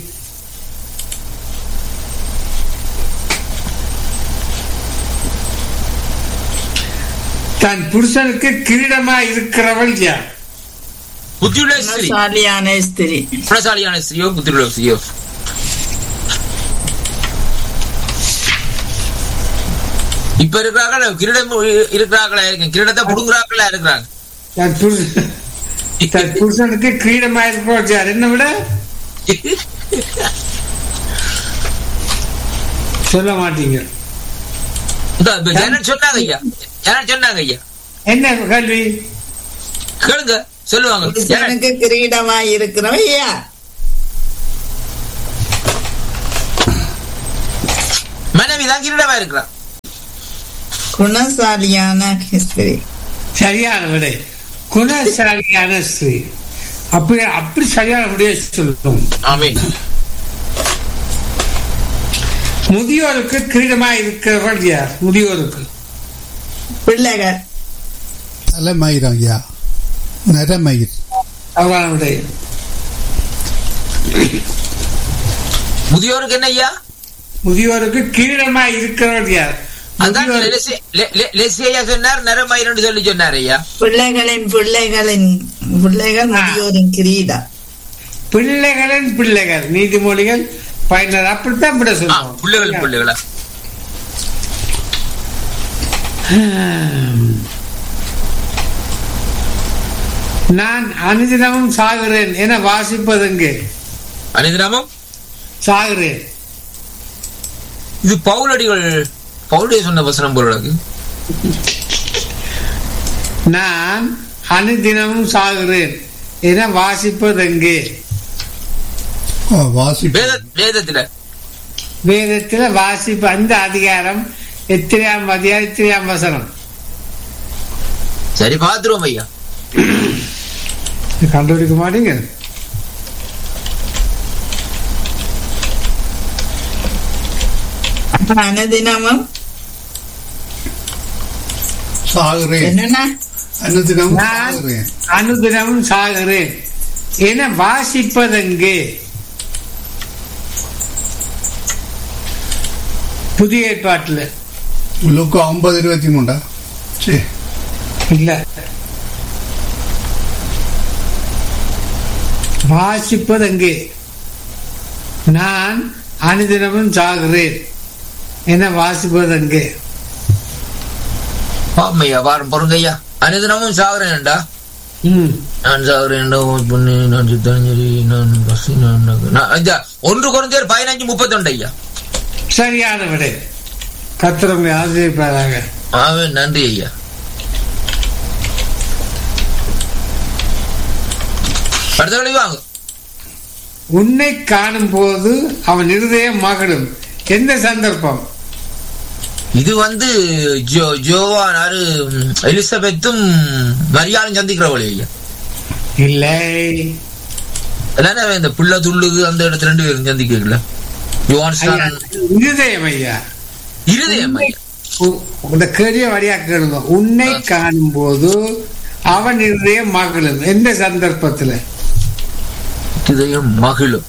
[SPEAKER 3] தன் புருஷனுக்கு கிரீடமா இருக்கிறவள் யார்
[SPEAKER 2] புத்தியுள்ள ஸ்திரீ
[SPEAKER 1] சாலியான ஸ்திரி
[SPEAKER 2] குணசாலியான ஸ்திரியோ புத்தியுள்ள ஸ்திரியோ இப்ப இருக்கிறாங்களா கிரீடம் இருக்கிறாங்களா இருக்கு கிரீடத்தை புடுங்குறாங்களா இருக்கிறாங்க
[SPEAKER 3] தன் புருஷன் தன் புருஷனுக்கு கிரீடமா இருக்கிறவள் யார் என்ன விட சொல்ல மாட்டீங்க
[SPEAKER 2] இந்த இப்ப ஜனன் சொன்னாங்க ஐயா ஜனன் சொன்னாங்க ஐயா
[SPEAKER 3] என்ன கேள்வி
[SPEAKER 2] கேளுங்க சொல்லுவாங்க ஜனன்
[SPEAKER 1] புருஷனுக்கு கிரீடமா இருக்கிறவன் ஐயா
[SPEAKER 2] மனைவி தான் கிரீடமா இருக்கிறான்
[SPEAKER 1] குணசாலியான ஸ்திரி
[SPEAKER 3] சரியான விடை குணசாலியான ஸ்ரீ அப்படி அப்படி சரியான விடைய சொல்லும்
[SPEAKER 2] ஆமீன்
[SPEAKER 3] முதியோருக்கு கிரீடமா இருக்கிறவர்கள் யார் முதியோருக்கு
[SPEAKER 1] பிள்ளைகள்
[SPEAKER 4] தலைமயிரம் ஐயா நரமயிர்
[SPEAKER 3] அவரான விடை
[SPEAKER 2] முதியோருக்கு என்ன ஐயா
[SPEAKER 3] முதியோருக்கு கிரீடமா இருக்கிறவர்கள் யார்
[SPEAKER 2] அதான்
[SPEAKER 3] முதியோர்
[SPEAKER 2] லெசி- லெ- லெ- லெசி ஐயா சொன்னார் நரமயிரன்னு சொல்லி சொன்னார் ஐயா
[SPEAKER 1] பிள்ளைகளின் பிள்ளைகளின் பிள்ளைகள் முதியோரின் கிரீடம்
[SPEAKER 3] பிள்ளைகளின் பிள்ளைகள் நீதிமொழிகள் பயனர் அப்படித்தான் விட
[SPEAKER 2] ஆ,
[SPEAKER 3] சொல்லுவோம்
[SPEAKER 2] பிள்ளைகள் பிள்ளைகளா
[SPEAKER 3] நான் அனுதினமும் சாகிறேன் என வாசிப்பதெங்கே
[SPEAKER 2] அனிதராமம்
[SPEAKER 3] சாகிறேன்
[SPEAKER 2] இது பவுலடிகள் பவுலே சொன்ன வசனம் போல
[SPEAKER 3] நான் அனுதினமும் சாகிறேன் என வாசிப்பது எங்கே
[SPEAKER 4] ஆ, வாசிப்பு
[SPEAKER 2] வேத வேதத்துல
[SPEAKER 3] வேதத்துல வாசிப்பு அந்த அதிகாரம் எத்திரியாம் அதிகாரம் எத்திரியாம் வசனம்
[SPEAKER 2] சரி பாத்துருவோம் ஐயா
[SPEAKER 3] கண்டுபிடிக்க மாட்டீங்க
[SPEAKER 1] அனுதினமும்
[SPEAKER 4] சாகுறேன்
[SPEAKER 1] என்னன்னா
[SPEAKER 4] அனுதினம்
[SPEAKER 3] நான்
[SPEAKER 4] சாகுறேன்
[SPEAKER 3] அனுதினமும் சாகிறேன் என வாசிப்பதெங்கே புதிய ஏற்பாட்டுல
[SPEAKER 4] லுக்கு ஐம்பது இருபத்தி மூண்டா சரி
[SPEAKER 3] இல்ல வாசிப்பதெங்கே நான் அனுதினமும் சாகிறேன் என வாசிப்பதெங்கே
[SPEAKER 2] பாப்போம் ஐயா வாரம் பொருங்க ஐயா அனுதினமும் சாகுறேன்டா
[SPEAKER 3] ம்
[SPEAKER 2] நான் சாகுறேன்டா உன் பொண்ணு நான் சித்தஞ்சலி நான் பசி நான் நகை. நான் இந்த ஒன்று குறைஞ்சர் பதினஞ்சு முப்பத்தொண்டு ஐயா
[SPEAKER 3] சரியான விடை கத்திரங்களை ஆசிரியப்பாராக
[SPEAKER 2] ஆமென் நன்றி ஐயா அடுத்த கேள்வி வாங்க
[SPEAKER 3] உன்னை காணும் போது அவன் இருதயம் மகளும் எந்த சந்தர்ப்பம்
[SPEAKER 2] இது வந்து ஜோ ஜோவான் ஆறு ம், எலிசபெத்தும் மரியாளும் சந்திக்கிற வழி ஐயா
[SPEAKER 3] இல்லை
[SPEAKER 2] இல்லைன்னா இந்த புள்ள துள்ளுது அந்த இடத்துல ரெண்டு பேரும் சந்திக்கல யுவான்
[SPEAKER 3] ஐயா,
[SPEAKER 2] ஸ்டான்
[SPEAKER 3] இருதயம் ஐயா
[SPEAKER 2] இருதயம் ஐயா
[SPEAKER 3] உ- இந்த கேள்விய வழியா கேளுங்க உன்னை காணும் போது அவன் இருதயம் மகளும் எந்த சந்தர்ப்பத்துல
[SPEAKER 2] இதயம் மகிழும்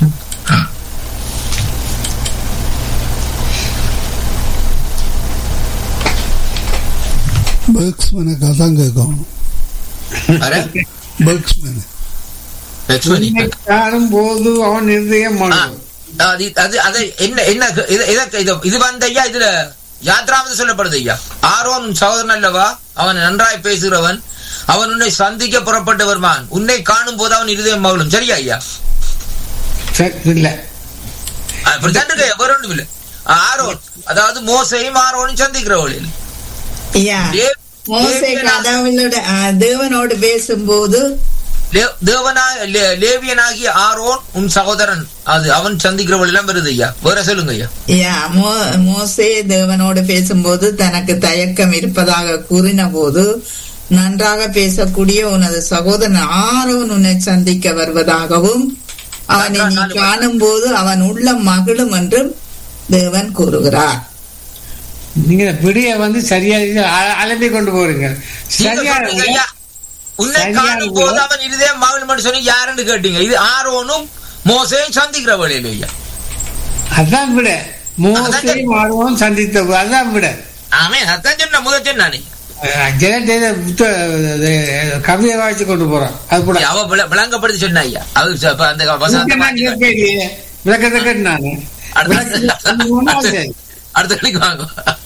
[SPEAKER 4] பர்க்ஸ்மேனுக்கு அதான் கேட்கணும்
[SPEAKER 2] அரே,
[SPEAKER 4] பர்க்ஸ்மேன்
[SPEAKER 2] லட்சுமணி.
[SPEAKER 3] உன்னை காணும் போது அவன் இருதயம்
[SPEAKER 2] ஆ,
[SPEAKER 3] மகளும்
[SPEAKER 2] அது அது அது என்ன என்ன இது இதற்கு இது இது வந்து ஐயா இதுல யாத்ராவது சொல்லப்படுது ஐயா ஆரோன் உன் சகோதரன் அல்லவா அவன் நன்றாய் பேசுகிறவன் அவன் உன்னை சந்திக்க புறப்பட்டு வருவான் உன்னை காணும் போது அவன் இருதயம் மகளும் சரியா ஐயா
[SPEAKER 3] சரி, இல்ல
[SPEAKER 2] அப்படி தண்டுக்க வேற ஒன்றும் இல்லை ஆரோன் அதாவது மோசையும் ஆரோனும் சந்திக்கிற வழியில்
[SPEAKER 1] ஐயா மோசே கதாவிலோட தேவனோடு பேசும்போது
[SPEAKER 2] லே- தேவனா லே- லேவியனாகிய ஆரோன் உன் சகோதரன் அது அவன் சந்திக்கிற வழியெல்லாம் வருது ஐயா வேற சொல்லுங்க ஐயா
[SPEAKER 1] ஐயா மோ- மோசே தேவனோடு பேசும்போது தனக்கு தயக்கம் இருப்பதாக கூறின போது நன்றாக பேசக்கூடிய உனது சகோதரன் ஆரோன் உன்னை சந்திக்க வருவதாகவும் அவனை நீ காணும் போது அவன் உள்ள மகிழும் என்றும் தேவன் கூறுகிறார்
[SPEAKER 3] நீங்க விடிய வந்து சரியா அ- அலம்பி கொண்டு போறீங்க
[SPEAKER 2] நீங்க
[SPEAKER 3] சரியான
[SPEAKER 2] சொன்னீங்க ஐயா, உன்னை
[SPEAKER 3] சரியான
[SPEAKER 2] காணும் போது
[SPEAKER 3] விட-
[SPEAKER 2] அவன் இதே மகள் சொல்லி யாருன்னு கேட்டீங்க இது ஆரோனும் மோசையும் சந்திக்கிற வழியில் ஐயா
[SPEAKER 3] அதான் விட மோசே மாறுவோம் சந்தித்த போது, அதான் விட
[SPEAKER 2] ஆமே அதான் சொன்ன முதல் சொன்னானே
[SPEAKER 3] ஜெயண்டே கவிதை வாய்ச்சி கொண்டு போறான் அது கூட
[SPEAKER 2] அவ விள- விளங்கப்படுத்தி சொன்ன ஐயா அது ச- அப்ப அந்த வசனத்தை மாத்தி காட்டு.
[SPEAKER 3] விளக்கத்தை கேட்டானு
[SPEAKER 2] அடுத்த அடுத்த கிளிக்கு வாங்க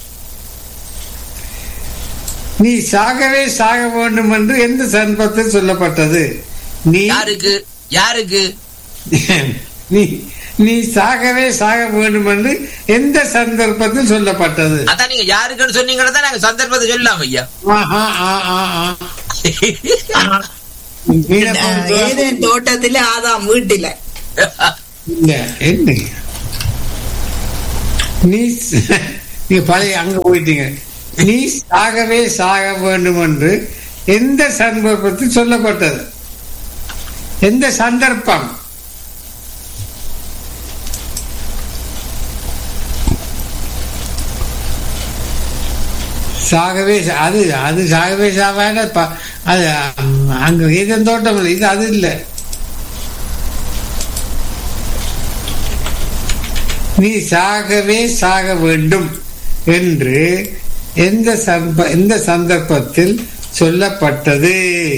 [SPEAKER 3] நீ சாகவே சாக வேண்டும் என்று எந்த சந்தர்ப்பத்தில் சொல்லப்பட்டது நீ
[SPEAKER 2] யாருக்கு யாருக்கு
[SPEAKER 3] நீ நீ சாகவே சாக வேண்டும் என்று எந்த சந்தர்ப்பத்தில் சொல்லப்பட்டது
[SPEAKER 2] அதான் நீங்க யாருக்குன்னு சொன்னீங்கன்னா தான் நாங்க சந்தர்ப்பத்தை சொல்லலாம் ஐயா
[SPEAKER 3] ஆஹா, ஆ, ஆ, ஆ. மீனை போட்டு
[SPEAKER 1] ஏதேன் தோட்டத்திலே ஆதாம் வீட்டில
[SPEAKER 3] இல்ல என்ன நீ ச- நீங்க பழைய அங்க போயிட்டீங்க நீ சாகவே சாக வேண்டும் என்று எந்த சந்தர்ப்பத்தில் சொல்லப்பட்டது எந்த சந்தர்ப்பம் சாகவே சா- அது அது சாகவே சாவான ப- அது அம், அங்க ஏதன் தோட்டம் இல்லை இது அது இல்லை நீ சாகவே சாக வேண்டும் என்று எந்த சம்ப- எந்த சந்தர்ப்பத்தில் சொல்லப்பட்டது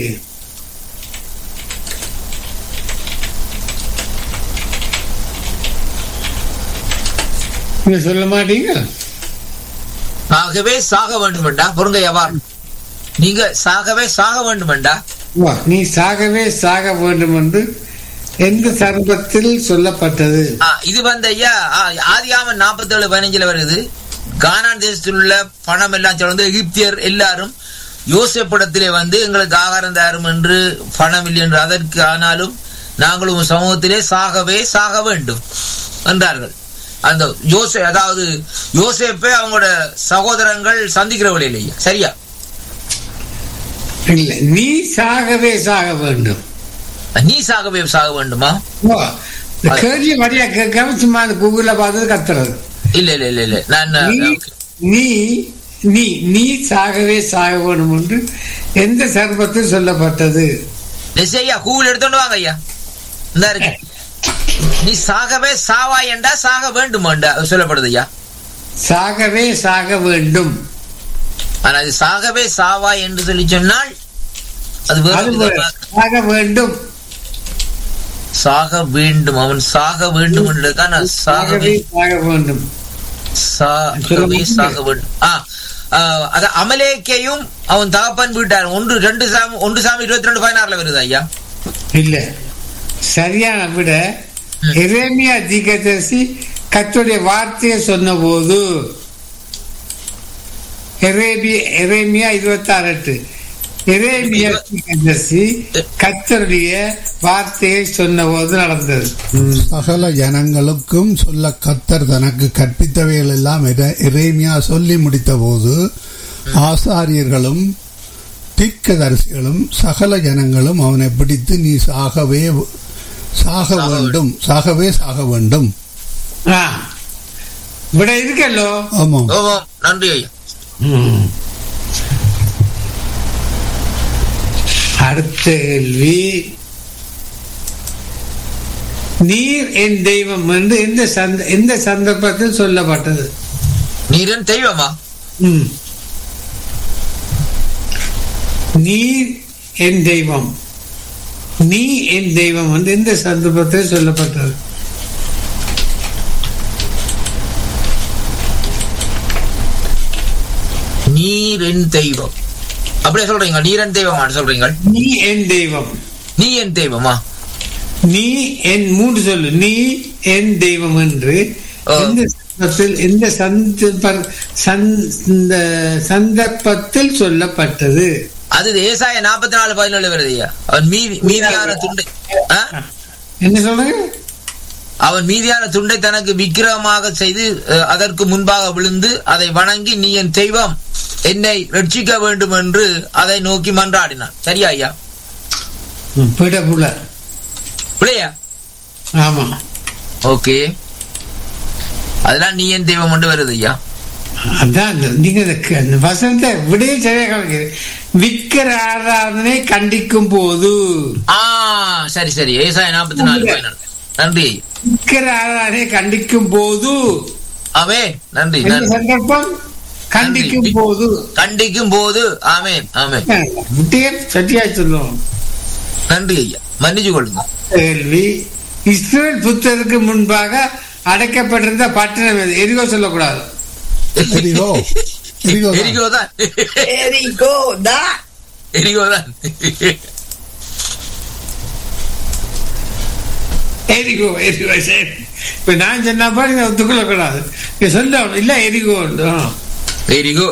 [SPEAKER 3] நீங்க சொல்ல மாட்டீங்க
[SPEAKER 2] ஆகவே சாக வேண்டுமெண்டா பொருங்க எவ்வாறு நீங்க சாகவே சாக வேண்டுமெண்டா
[SPEAKER 3] வா, நீ சாகவே சாக வேண்டும் என்று எந்த சந்தர்ப்பத்தில் சொல்லப்பட்டது
[SPEAKER 2] ஆ, இது வந்து ஐயா ஆதியாமன் நாற்பத்தி ஏழு பதினஞ்சுல வருது கானான் தேசத்தில் உள்ள பணம் எல்லாம் சேர்ந்து எகிப்தியர் எல்லாரும் யோசேப்பிடத்திலே வந்து எங்களுக்கு ஆகாரம் தாரும் என்று பணம் இல்லை என்று அதற்கு ஆனாலும் நாங்கள் உன் சமூகத்திலே சாகவே சாக வேண்டும் என்றார்கள் அந்த யோசே அதாவது யோசேப்பை அவங்களோட சகோதரங்கள் சந்திக்கிறவர்கள் இல்லையா சரியா
[SPEAKER 3] இல்ல நீ சாகவே சாக வேண்டும்
[SPEAKER 2] நீ சாகவே சாக வேண்டுமா
[SPEAKER 3] ஓ, இந்த கேள்வி வழியா கேட்காம சும்மா அந்த கூகுள்ல பார்த்தது கத்துறது
[SPEAKER 2] இல்ல இல்ல இல்ல இல்ல நான்
[SPEAKER 3] நீ நீ நீ நீ சாகவே சாக வேண்டும் என்று எந்த சர்பத்தில் சொல்லப்பட்டது
[SPEAKER 2] ஐயா கூகுள் எடுத்துட்டு வாங்க ஐயா இந்த இருக்கு நீ சாகவே சாவா என்றா சாக வேண்டுமாண்டா சொல்லப்படுது ஐயா
[SPEAKER 3] சாகவே சாக வேண்டும்
[SPEAKER 2] ஆனா அது சாகவே சாவா என்று சொல்லி சொன்னால் அது வேறு
[SPEAKER 3] அது
[SPEAKER 2] விதமா-
[SPEAKER 3] சாக வேண்டும்
[SPEAKER 2] சாக வேண்டும் அவன் சாக வேண்டும் என்றுதான் நான்
[SPEAKER 3] சாகவே
[SPEAKER 2] சாகவே
[SPEAKER 3] சாக வேண்டும்
[SPEAKER 2] சாகவே சாக வேண்டும் ஆ ஆ, அது அமலேக்கையும் அவன் தகப்பன் வீட்டார் ஒன்று ரெண்டு சாமி ஒன்று சாமி இருபத்தி ரெண்டு பதினாறுல வருது ஐயா
[SPEAKER 3] இல்ல சரியான விட எரேமியா தீகதரிசி கத்துடைய வார்த்தையை சொன்னபோது எரேபி எரேமியா இருபத்தி ஆறு எட்டு எரேமியா தீகதரிசி கத்தருடைய வார்த்தையை சொன்னபோது நடந்தது ம்.
[SPEAKER 4] சகல ஜனங்களுக்கும் சொல்ல கத்தர் தனக்கு கற்பித்தவைகள் எல்லாம் எர- எரேமியா சொல்லி முடித்த போது ஆசாரியர்களும் தீர்க்கதரிசிகளும் சகல ஜனங்களும் அவனை பிடித்து நீ சாகவே சாக வேண்டும் சாகவே சாக வேண்டும்
[SPEAKER 3] ஆ. விட இருக்கல்லோ
[SPEAKER 4] ஆமாம்
[SPEAKER 2] ஓ ஓ, நன்றி ஐயா
[SPEAKER 3] அடுத்த கேள்வி நீர் என் தெய்வம் என்று எந்த சந்த எந்த சந்தர்ப்பத்தில் சொல்லப்பட்டது
[SPEAKER 2] நீரன் தெய்வமா
[SPEAKER 3] ம். நீர் என் தெய்வம் நீ என் தெய்வம் வந்து எந்த சந்தர்ப்பத்தில் சொல்லப்பட்டது
[SPEAKER 2] நீரின் தெய்வம் அப்படியே சொல்றீங்க நீரன் தெய்வமான்னு சொல்றீங்க
[SPEAKER 3] நீ என் தெய்வம்
[SPEAKER 2] நீ என் தெய்வமா
[SPEAKER 3] நீ என் மூன்று சொல்லு நீ என் தெய்வம் என்று
[SPEAKER 2] ஆ.
[SPEAKER 3] எந்த சந்தர்ப்பத்தில் எந்த சந்தர்ப்ப சந்த சந்தர்ப்பத்தில் சொல்லப்பட்டது
[SPEAKER 2] அது ஏசாய நாற்பத்தி நாலு பதினேழு வருது ஐயா அவன் மீதி மீதியான துண்டை ஆ?
[SPEAKER 3] என்ன சொல்லுங்க
[SPEAKER 2] அவன் மீதியான துண்டை தனக்கு விக்கிரகமாக செய்து அஹ், அதற்கு முன்பாக விழுந்து அதை வணங்கி நீ என் தெய்வம் என்னை ரட்சிக்க வேண்டும் என்று அதை நோக்கி மன்றாடினான் சரியா ஐயா
[SPEAKER 3] பிடபுல
[SPEAKER 2] பிள்ளையா
[SPEAKER 3] ஆமா
[SPEAKER 2] ஓகே அதெல்லாம் நீ என் தெய்வம் என்று வருது ஐயா
[SPEAKER 3] அதான் அந்த- நீங்க இந்த க- அந்த வசனத்தை விடைய சரியாக கவனிக்கிறீங்க. விக்கிர ஆராதனை கண்டிக்கும் போது
[SPEAKER 2] ஆ சரி சரி ஏசாய நாற்பத்தி நாலு பதினேழு நன்றி ஐயா.
[SPEAKER 3] விக்கிர ஆராதனை கண்டிக்கும் போது
[SPEAKER 2] ஆமே நன்றி
[SPEAKER 3] எந்த
[SPEAKER 2] நன்றி
[SPEAKER 3] சந்தர்ப்பம் கண்டிக்கும்
[SPEAKER 2] நன்றி.
[SPEAKER 3] போது
[SPEAKER 2] கண்டிக்கும் போது ஆமேன் ஆமேன்
[SPEAKER 3] விட்டியர் சட்டியா சொல்லுவோம்
[SPEAKER 2] நன்றி ஐயா மன்னிச்சு கொள்ளுங்க
[SPEAKER 3] கேள்வி இஸ்ரேல் புத்தருக்கு முன்பாக அடைக்கப்பட்டிருந்த பட்டணம் எது? எரிகோ சொல்லக்கூடாது
[SPEAKER 4] எரிகோ எரிகோ தான்.
[SPEAKER 2] எரிகோ தான்
[SPEAKER 1] Very good. That.
[SPEAKER 2] எரிகோ தான்
[SPEAKER 3] எரிகோ எரிகோ சரி இப்ப நான் சொன்ன பாருங்க ஒத்துக்கொள்ள கூடாது நீ சொல்ல இல்ல எரிகோ
[SPEAKER 2] எரிகோ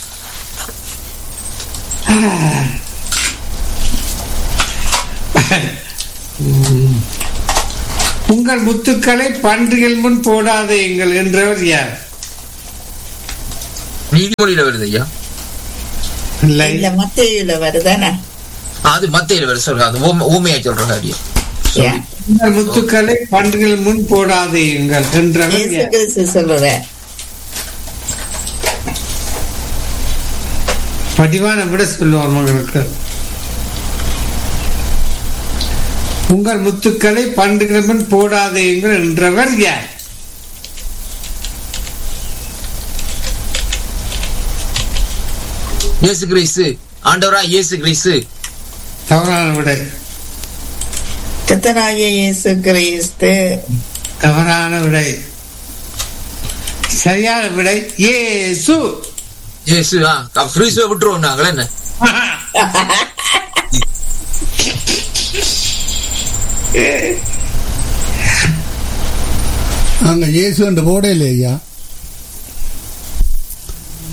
[SPEAKER 3] உங்கள் முத்துக்களை பன்றிகள் முன் போடாதீங்கள் என்றவர் யார்
[SPEAKER 2] நீதிமொழியில வருது ஐயா
[SPEAKER 3] இல்லை
[SPEAKER 1] இல்ல மத்தையில வருதானே
[SPEAKER 2] அது மத்தியில வருது சொல்ற அது ஊம- ஊமையா சொல்ற காரியம்
[SPEAKER 1] Yeah.
[SPEAKER 3] உங்கள் முத்துக்களை பன்றிகள் முன் போடாதீங்கள் என்றவர்
[SPEAKER 1] இயேசு
[SPEAKER 3] யார்
[SPEAKER 1] கிறிஸ்து சொல்ற
[SPEAKER 3] படிவான விட சொல்லுவார் மகளுக்கு உங்கள் முத்துக்களை பன்றிகள் முன் போடாதீங்கள் என்றவர் யார்
[SPEAKER 2] இயேசு கிறிஸ்து ஆண்டவரா இயேசு கிறிஸ்து
[SPEAKER 3] தவறான விடை
[SPEAKER 1] கத்தராகிய இயேசு கிறிஸ்து
[SPEAKER 3] தவறான விடை சரியான விடை ஏசு
[SPEAKER 2] இயேசு ஆ அப்ப கிறிஸ்துவை விட்டுருவோம் நாங்களே என்ன
[SPEAKER 4] அங்க இயேசு என்று போட இல்லையா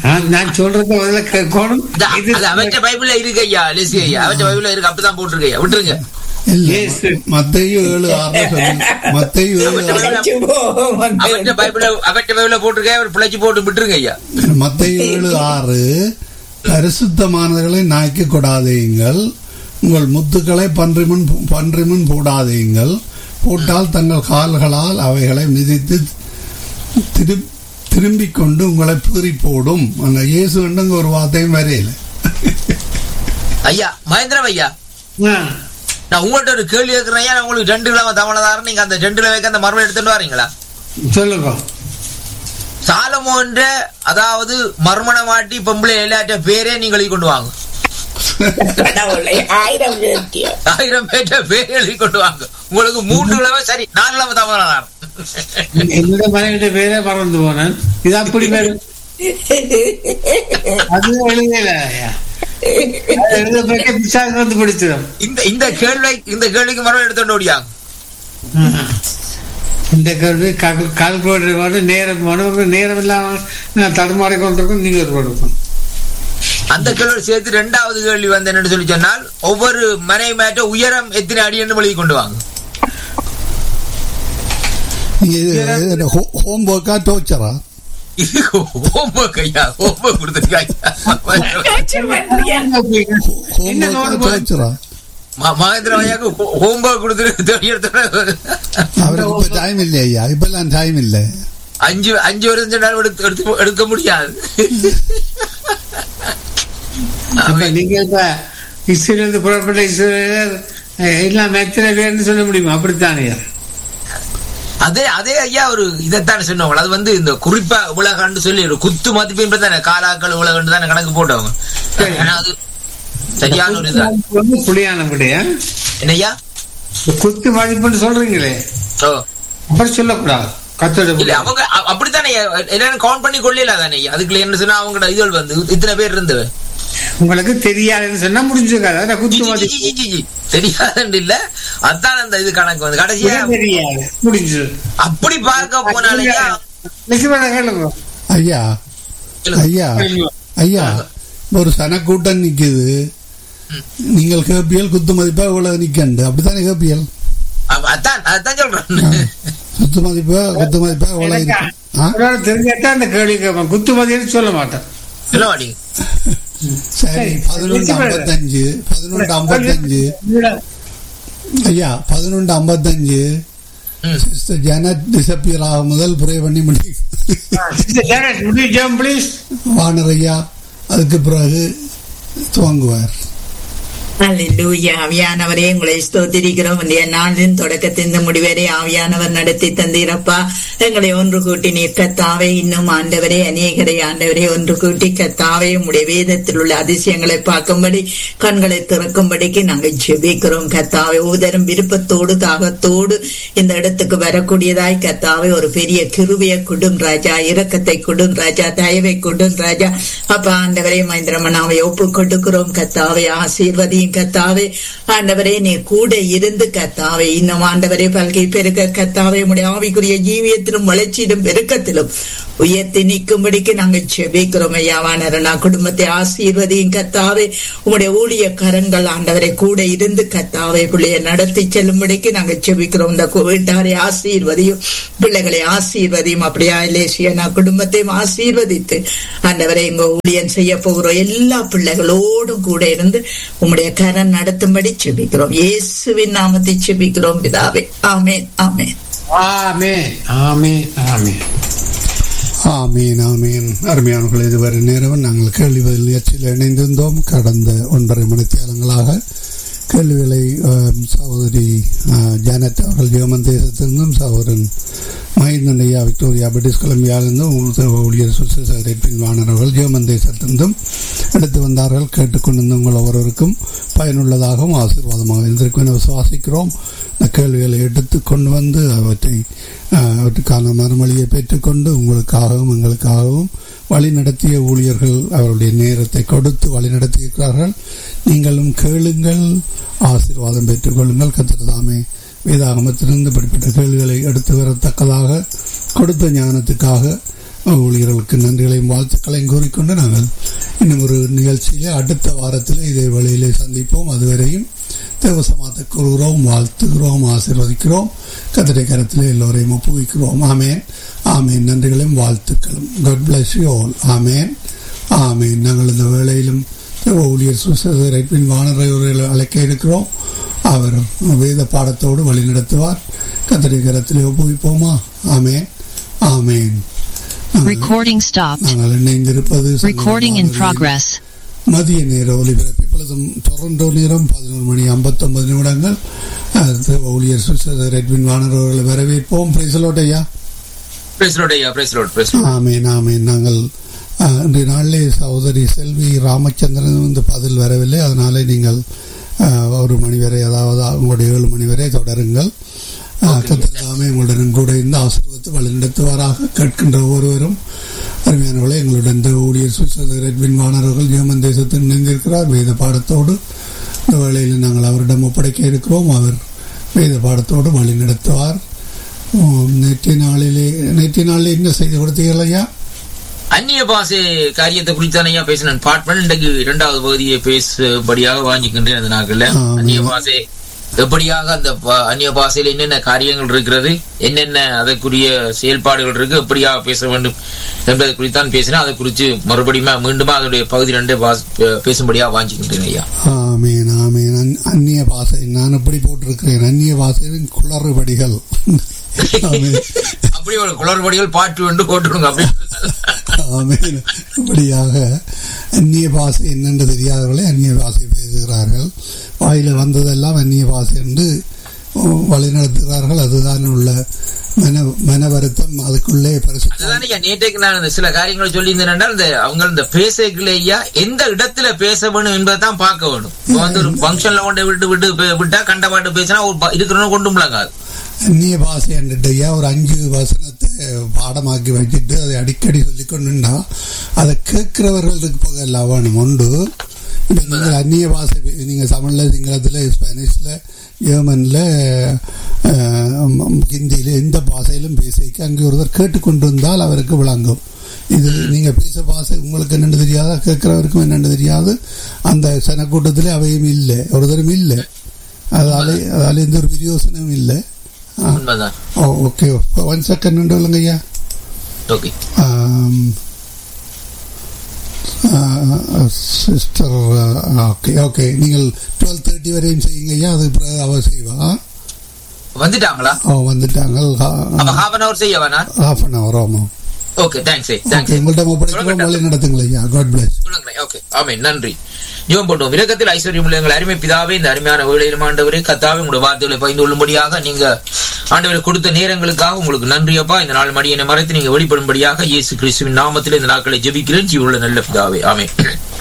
[SPEAKER 3] நான் நான் சொல்றத முதல்ல கேட்கணும்
[SPEAKER 2] இந்த-
[SPEAKER 3] இது
[SPEAKER 2] அது அவற்ற பைபிள்ல இருக்கு ஐயா லெசி ஐயா அவற்ற பைபிள்ல இருக்கு அப்படிதான் போட்டிருக்கு ஐயா விட்டுருங்க
[SPEAKER 4] இல்ல
[SPEAKER 3] Yes.
[SPEAKER 4] மத்தையு ஏழு ஆறு சொல்லி மத்தையு ஏழு ஆறு
[SPEAKER 1] பிழைச்சு போவோம்
[SPEAKER 2] அவற்ற பைபிள்ல அவற்ற பைபிள்ல போட்டிருக்க அவர் பிழைச்சு போட்டு விட்டுருங்க ஐயா
[SPEAKER 4] மத்தையு ஏழு ஆறு பரிசுத்தமானவர்களை நாய்க்கு கொடாதீங்கள் உங்கள் முத்துக்களை பன்றி முன் பன்றி முன் போடாதீங்கள் போட்டால் தங்கள் கால்களால் அவைகளை மிதித்து திரு திரும்பிக் கொண்டு உங்களை பீறி போடும் அந்த இயேசு கண்டுங்க ஒரு வார்த்தையும் வரையில
[SPEAKER 2] ஐயா மகேந்திரம் ஐயா
[SPEAKER 3] ஆ,
[SPEAKER 2] நான் உங்கள்ட்ட ஒரு கேள்வி கேட்கிறேன் ஐயா நான் உங்களுக்கு ரெண்டு கிழமை தமிழதாரன் நீங்க அந்த ரெண்டு கிழமைக்கு அந்த மறுபடியும் எடுத்துட்டு வரீங்களா
[SPEAKER 3] சொல்லுங்க
[SPEAKER 2] சாலமோன்ற அதாவது மர்மணமாட்டி பொம்பளை எல்லாற்ற பேரே நீங்கள் எழுதி கொண்டு வாங்க
[SPEAKER 1] கடவுளை ஆயிரம் பேர்த்தியோ
[SPEAKER 2] ஆயிரம் பேர்ட்ட பேரே எழுதி கொண்டு வாங்க உங்களுக்கு மூன்று கிழமை சரி நாலு கிழமை தமிழதாரன்
[SPEAKER 3] என்னோட மனைவிட பேரே மறந்து போனேன் இது அப்படி பேரு அது எழுதல எழுத போய் பிசாசு வந்து பிடிச்சிடும்
[SPEAKER 2] இந்த இந்த கேள்வி இந்த கேள்விக்கு மறுபடியும் எடுத்துட்டு ஓடியாங்க
[SPEAKER 3] இந்த கேள்வி கால்குலேட்டர் வேணும் நேரம் வேணும் நேரம் இல்லாம நான் தடுமாறி கொண்டிருக்கோம் நீங்க ஒரு கொடுக்கும்
[SPEAKER 2] அந்த கேள்வி சேர்த்து ரெண்டாவது கேள்வி வந்து என்னன்னு சொல்லி சொன்னால் ஒவ்வொரு மனை மேட்ட உயரம் எத்தனை அடி என்று எழுதி கொண்டு வாங்க
[SPEAKER 4] நீங்க இது ஹோம் ஒர்க்கா டோச்சரா
[SPEAKER 2] இது homework ஐயா homework கொடுத்திருக்காங்க.
[SPEAKER 3] என்ன
[SPEAKER 4] ஹோம் ஒர்க்கா
[SPEAKER 3] நோட்டு
[SPEAKER 4] டோச்சரா
[SPEAKER 2] ம- மகேந்திர ஐயாக்கு ho- homework கொடுத்திருக்கு எடுத்து
[SPEAKER 4] அவருக்கு இப்ப டைம் இல்லை ஐயா இப்பெல்லாம் டைம் இல்லை
[SPEAKER 2] அஞ்சு அஞ்சு வருஷம் சொன்னாலும் எடுத்து எடுத்து எடுக்க முடியாது
[SPEAKER 3] அப்ப நீங்க இப்ப இஸ்ரேல் இருந்து புறப்பட்ட இஸ்ரேலர் அஹ், எல்லாம் எத்தனை பேர்னு சொல்ல முடியுமா அப்படித்தானே
[SPEAKER 2] அதே அதே ஐயா ஒரு இதைத்தானே சொன்னவங்க அது வந்து இந்த குறிப்பா உலகன்னு சொல்லி ஒரு குத்து மதிப்பெண் தானே காலாக்கள் உலகன்னு தானே கணக்கு போட்டவங்க
[SPEAKER 3] சரி.
[SPEAKER 2] ஆனா அது சரியான ஒரு இதா
[SPEAKER 3] வந்து புளியான விடைய
[SPEAKER 2] என்னய்யா
[SPEAKER 3] குத்து மதிப்புன்னு சொல்றீங்களே
[SPEAKER 2] ஓ
[SPEAKER 3] அப்புறம் சொல்லக்கூடாது கத்தோட
[SPEAKER 2] இல்ல அவங்க அ- அப்படித்தானே எல்லாரும் கவுண்ட் பண்ணி கொள்ளல தானே ஐயா. அதுக்குள்ள என்ன சொன்னா அவங்களோட இதுகள் வந்து இத்தனை பேர் இருந்தவ
[SPEAKER 3] உங்களுக்கு தெரியாதுன்னு சொன்னா முடிஞ்சுக்காது அதான் குத்து மதிப்பு
[SPEAKER 2] தெரியாதுன்னு இல்ல அதான் அந்த இது கணக்கு வந்து கடைசியா
[SPEAKER 3] தெரியாது முடிஞ்சு
[SPEAKER 2] அப்படி பார்க்க போனாலையா
[SPEAKER 3] நிச்சயமாக கேளுங்க
[SPEAKER 4] ஐயா ஐயா ஐயா ஒரு சனக்கூட்டம் நிக்குது நீங்கள் கேப்பியல் குத்து மதிப்பா இவ்வளவு நிக்கண்டு அப்படித்தானே கேப்பியல்
[SPEAKER 2] அதான் அதான் சொல்றேன்
[SPEAKER 4] குத்து மதிப்பா குத்து மதிப்பா இவ்வளவு இருக்கு ஆ?
[SPEAKER 3] ஒரு தெரிஞ்சாதான் அந்த கேள்வி கேட்பேன் குத்து மதின்னு சொல்ல மாட்டேன்
[SPEAKER 2] சொல்ல மாட்டீங்க
[SPEAKER 4] சரி பதினொன்று ஐம்பத்தஞ்சு பதினொன்று ஐம்பத்தஞ்சு ஐயா பதினொன்று ஐம்பத்தஞ்சு
[SPEAKER 2] ம்.
[SPEAKER 4] சிஸ்டர் ஜனத் டிசப்பியர் ஆக முதல் புரை பண்ணி முடி
[SPEAKER 3] ப்ளீஸ்
[SPEAKER 4] வானர் ஐயா அதுக்கு பிறகு துவங்குவார்
[SPEAKER 1] அல்லேலூயா ஆவியானவரே உங்களை ஸ்தோத்திரிக்கிறோம் இன்றைய நாளின் தொடக்கத்தின் முடிவரை ஆவியானவர் நடத்தி தந்தீரப்பா எங்களை ஒன்று கூட்டி நீர் கத்தாவே இன்னும் ஆண்டவரே அநேகரை ஆண்டவரே ஒன்று கூட்டி கத்தாவே உடைய வேதத்தில் உள்ள அதிசயங்களை பார்க்கும்படி கண்களை திறக்கும்படிக்கு நாங்கள் ஜெபிக்கிறோம் கத்தாவே ஒவ்வொருத்தரும் விருப்பத்தோடு தாகத்தோடு இந்த இடத்துக்கு வரக்கூடியதாய் கத்தாவே ஒரு பெரிய கிருவிய குடும் ராஜா இரக்கத்தை குடும் ராஜா தயவை குடும் ராஜா அப்ப ஆண்டவரே மந்திரமனாவை ஒப்பு கொடுக்கிறோம் கத்தாவே ஆசீர்வதியும் கத்தாவே ஆண்டவரே நீ கூட இருந்து கத்தாவே இன்னும் ஆண்டவரே பல்கை பெருக்க கத்தாவே உடைய ஆவிக்குரிய ஜீவியத்திலும் வளர்ச்சியிலும் பெருக்கத்திலும் உயர்த்தி நிற்கும்படிக்கு நாங்கள் செபிக்கிறோம் ஐயாவானரனா குடும்பத்தை ஆசீர்வதியும் கத்தாவே உங்களுடைய ஊழிய கரங்கள் ஆண்டவரை கூட இருந்து கத்தாவே பிள்ளைய நடத்தி செல்லும்படிக்கு நாங்கள் செபிக்கிறோம் இந்த வீட்டாரை ஆசீர்வதியும் பிள்ளைகளை ஆசீர்வதியும் அப்படியா இலேசியனா குடும்பத்தையும் ஆசீர்வதித்து ஆண்டவரை எங்க ஊழியன் செய்ய போகிறோம் எல்லா பிள்ளைகளோடும் கூட இருந்து உம்முடைய கரம் நடத்தும்படி செபிக்கிறோம் இயேசுவின் நாமத்தை செபிக்கிறோம் பிதாவே ஆமென் ஆமென்
[SPEAKER 3] ஆமே ஆமே ஆமே
[SPEAKER 4] ஆமீன் ஆமீன் அருமையானவர்கள் இதுவரை நேரம் நாங்கள் கேள்வி பதில் நிகழ்ச்சியில் இணைந்திருந்தோம் கடந்த ஒன்றரை மணித்தியாலங்களாக கேள்விகளை ஆம், சகோதரி ஆ, ஜானட் அவர்கள் ஜெர்மன் தேசத்திலிருந்தும் சகோதரன் மஹிந்தன் ஐயா விக்டோரியா பிரிட்டிஷ் கொலம்பியாவிலிருந்தும் உமது ஊழியர் சுசேசகரை பின்வானவர்கள் ஜெர்மன் தேசத்திலிருந்தும் எடுத்து வந்தார்கள் கேட்டுக்கொண்டிருந்த உங்கள் ஒவ்வொருவருக்கும் பயனுள்ளதாகவும் ஆசீர்வாதமாக இருந்திருக்கும் என விசுவாசிக்கிறோம் இந்த கேள்விகளை எடுத்து கொண்டு வந்து அவற்றை ஆஹ், அவற்றுக்கான மறுமொழியை பெற்றுக்கொண்டு உங்களுக்காகவும் எங்களுக்காகவும் வழி நடத்திய ஊழியர்கள் அவருடைய நேரத்தை கொடுத்து வழி நடத்தியிருக்கிறார்கள் நீங்களும் கேளுங்கள் ஆசீர்வாதம் பெற்றுக்கொள்ளுங்கள் கத்திரதாமே வேதாகமத்திலிருந்து இப்படிப்பட்ட கேள்விகளை எடுத்து வரத்தக்கதாக கொடுத்த ஞானத்துக்காக ஊழியர்களுக்கு நன்றிகளையும் வாழ்த்துக்களையும் கூறிக்கொண்டு நாங்கள் இன்னும் ஒரு நிகழ்ச்சியிலே அடுத்த வாரத்தில் இதே வழியிலே சந்திப்போம் அதுவரையும் தேவசமாத்த கூறுகிறோம் வாழ்த்துகிறோம் ஆசீர்வதிக்கிறோம் கத்திரை கரத்திலே எல்லோரையும் ஒப்புவிக்கிறோம் ஆமேன் ஆமேன் நன்றிகளையும் வாழ்த்துக்களும் காட் பிளஸ் யூ ஆல் ஆமேன் ஆமேன் நாங்கள் இந்த வேளையிலும் தேவ ஊழியர் சுசேரப்பின் வானரையர்களை அழைக்க இருக்கிறோம் அவர் வேத பாடத்தோடு வழி நடத்துவார் கத்திரை கரத்திலே ஒப்புவிப்போமா ஆமேன் ஆமேன்
[SPEAKER 5] Recording stopped.
[SPEAKER 4] நாங்கள் இணைந்திருப்பது
[SPEAKER 5] Recording in progress.
[SPEAKER 4] மதிய நேர ஒலிபரப்பு இப்பொழுதும் டொரண்டோ நேரம் பதினோரு மணி ஐம்பத்தொன்பது நிமிடங்கள் அது ஊழியர் சுசேதர் எட்வின் வாணர் அவர்களை வரவேற்போம் பிரைசலோட் ஐயா
[SPEAKER 2] பிரேசலோட் ஐயா பிரேசலோட் பிரேசலோட்
[SPEAKER 4] ஆமேன் ஆமேன் நாங்கள் அஹ், இன்றைய நாளிலே சகோதரி செல்வி ராமச்சந்திரன் வந்து பதில் வரவில்லை அதனாலே நீங்கள் அஹ், ஒரு மணி வரை அதாவது உங்களுடைய ஏழு மணி வரை தொடருங்கள் கத்திரதாமே உங்களுடன் கூட இருந்து ஆசீர்வத்து வழிநடத்துவாராக கேட்கின்ற ஒருவரும் அருமையானவளை எங்களுடன் இந்த ஊழியர் சுசேதர் எட்வின் வாணர்கள் ஜெர்மன் தேசத்தில் இணைந்திருக்கிறார் வேத பாடத்தோடு இந்த வேளையில் நாங்கள் அவரிடம் ஒப்படைக்க இருக்கிறோம் அவர் வேத பாடத்தோடு வழி நடத்துவார் உம், நேற்றைய நாளிலே நேற்றைய நாளில் என்ன செய்து கொடுத்தீர்கள் ஐயா
[SPEAKER 2] அந்நிய பாசை காரியத்தை குறித்து ஐயா பேசினேன் பார்ட் பண்ண இன்றைக்கு இரண்டாவது பகுதியை பேசுபடியாக வாங்கிக்கின்றேன் அந்த நாட்கள்ல
[SPEAKER 4] ஆமாம்.
[SPEAKER 2] அந்நிய பாசை எப்படியாக அந்த ப- அந்நிய பாசையில் என்னென்ன காரியங்கள் இருக்கிறது என்னென்ன அதற்குரிய செயல்பாடுகள் இருக்கு எப்படியாக பேச வேண்டும் என்பதை குறித்தான் பேசினேன் அதை குறித்து மறுபடியும் மீண்டுமா அதனுடைய பகுதி ரெண்டே பாஸ்- பே- பேசும்படியாக வாங்கிக்கின்றேன் ஐயா
[SPEAKER 4] ஆமேன் ஆமேன் அந்- அந்நிய பாசை நான் எப்படி போட்டிருக்கிறேன் அந்நிய பாசையின் குளறுபடிகள் ஆமேன்
[SPEAKER 2] அப்படி ஒரு குளறுபடிகள் பாட்டு வந்து போட்டுடுங்க அப்படி
[SPEAKER 4] ஆமேன் இப்படியாக அந்நிய பாசை என்னென்று தெரியாதவர்களே அந்நிய பாசை பேசுகிறார்கள் வாயில வந்ததெல்லாம் அந்நிய பாசை என்று உம், வழிநடத்துகிறார்கள் அதுதான் உள்ள மன மன வருத்தம் அதுக்குள்ளே பரிசுத்த
[SPEAKER 2] அதுதானே ஐயா, நேற்றைக்கு நான் இந்த சில காரியங்களை சொல்லி இந்த அவங்க இந்த பேசக்குள்ள ஐயா எந்த இடத்துல பேச வேணும் என்பதை தான் பார்க்க வேணும் இப்ப வந்து ஒரு ஃபங்க்ஷன்ல கொண்டு விட்டு விட்டு பே- விட்டா கண்ட பாட்டு பேசினா ஒரு ப- இருக்கிறவங்க கொண்டு முழங்காது
[SPEAKER 4] அந்நிய பாஷை என்றையா ஒரு அஞ்சு வசனத்தை பாடமாக்கி வச்சுட்டு அதை அடிக்கடி சொல்லிக்கொண்டுண்டா அதை கேட்கிறவர்களுக்கு போக வேணும் உண்டு இப்போ நீங்கள் அந்நிய பாஷை பே- நீங்க தமிழ்ல சிங்களத்துல ஸ்பானிஷ்ல ஜெர்மன்ல அஹ், ஹிந்தியில எந்த பாஷையிலும் பேசிக்க அங்கே ஒருத்தர் கேட்டுக்கொண்டு வந்தால் அவருக்கு விளங்கும் இது நீங்க பேச பாஷை உங்களுக்கு என்னென்னு தெரியாதா கேட்கிறவருக்கும் என்னென்னு தெரியாது அந்த சனக்கூட்டத்திலே அவையும் இல்லை ஒருத்தரும் இல்லை அதால அதால எந்த ஒரு பிரயோசனமும் இல்லை ஆ.
[SPEAKER 2] உண்மைதான்
[SPEAKER 4] ஓ ஓகே ஒன் செகண்ட் உண்டு இல்லைங்க ஐயா
[SPEAKER 2] ஓகே
[SPEAKER 4] சிஸ்டர் ஓகே ஓகே நீங்கள் டுவெல் தேர்ட்டி வரையும் செய்யுங்க ஐயா அது பிறகு அவ செய்வா
[SPEAKER 2] வந்துட்டாங்களா
[SPEAKER 4] அவ வந்துட்டாங்க
[SPEAKER 2] அப்ப ஹாஃப் அன் அவர் செய்யவா நான்
[SPEAKER 4] ஹாஃப் அன் அவர் ஆமாம்
[SPEAKER 2] ஓகே தேங்க்ஸ்
[SPEAKER 4] ஓகே
[SPEAKER 2] தேங்க்ஸ்
[SPEAKER 4] உங்கள்கிட்ட ஒப்படைக்கிறோம் வழி நடத்துங்களா ஐயா காட் பிளஸ்
[SPEAKER 2] சொல்லுங்களேன் ஓகே ஆமென் நன்றி ஜீவன் போட்டோம் விலக்கத்தில் ஐஸ்வர்யம் உள்ள எங்கள் அருமை பிதாவே இந்த அருமையான வேளையிலும் ஆண்டவரே கத்தாவே உங்களுடைய வார்த்தைகளை பகிர்ந்து கொள்ளும்படியாக நீங்க ஆண்டவரை கொடுத்த நேரங்களுக்காக உங்களுக்கு நன்றியப்பா இந்த நாள் மடியனை மறைத்து நீங்க வெளிப்படும்படியாக இயேசு கிறிஸ்துவின் நாமத்தில் இந்த நாட்களை ஜெபிக்கிறேன் ஜீவுள்ள நல்ல பிதாவே ஆமென்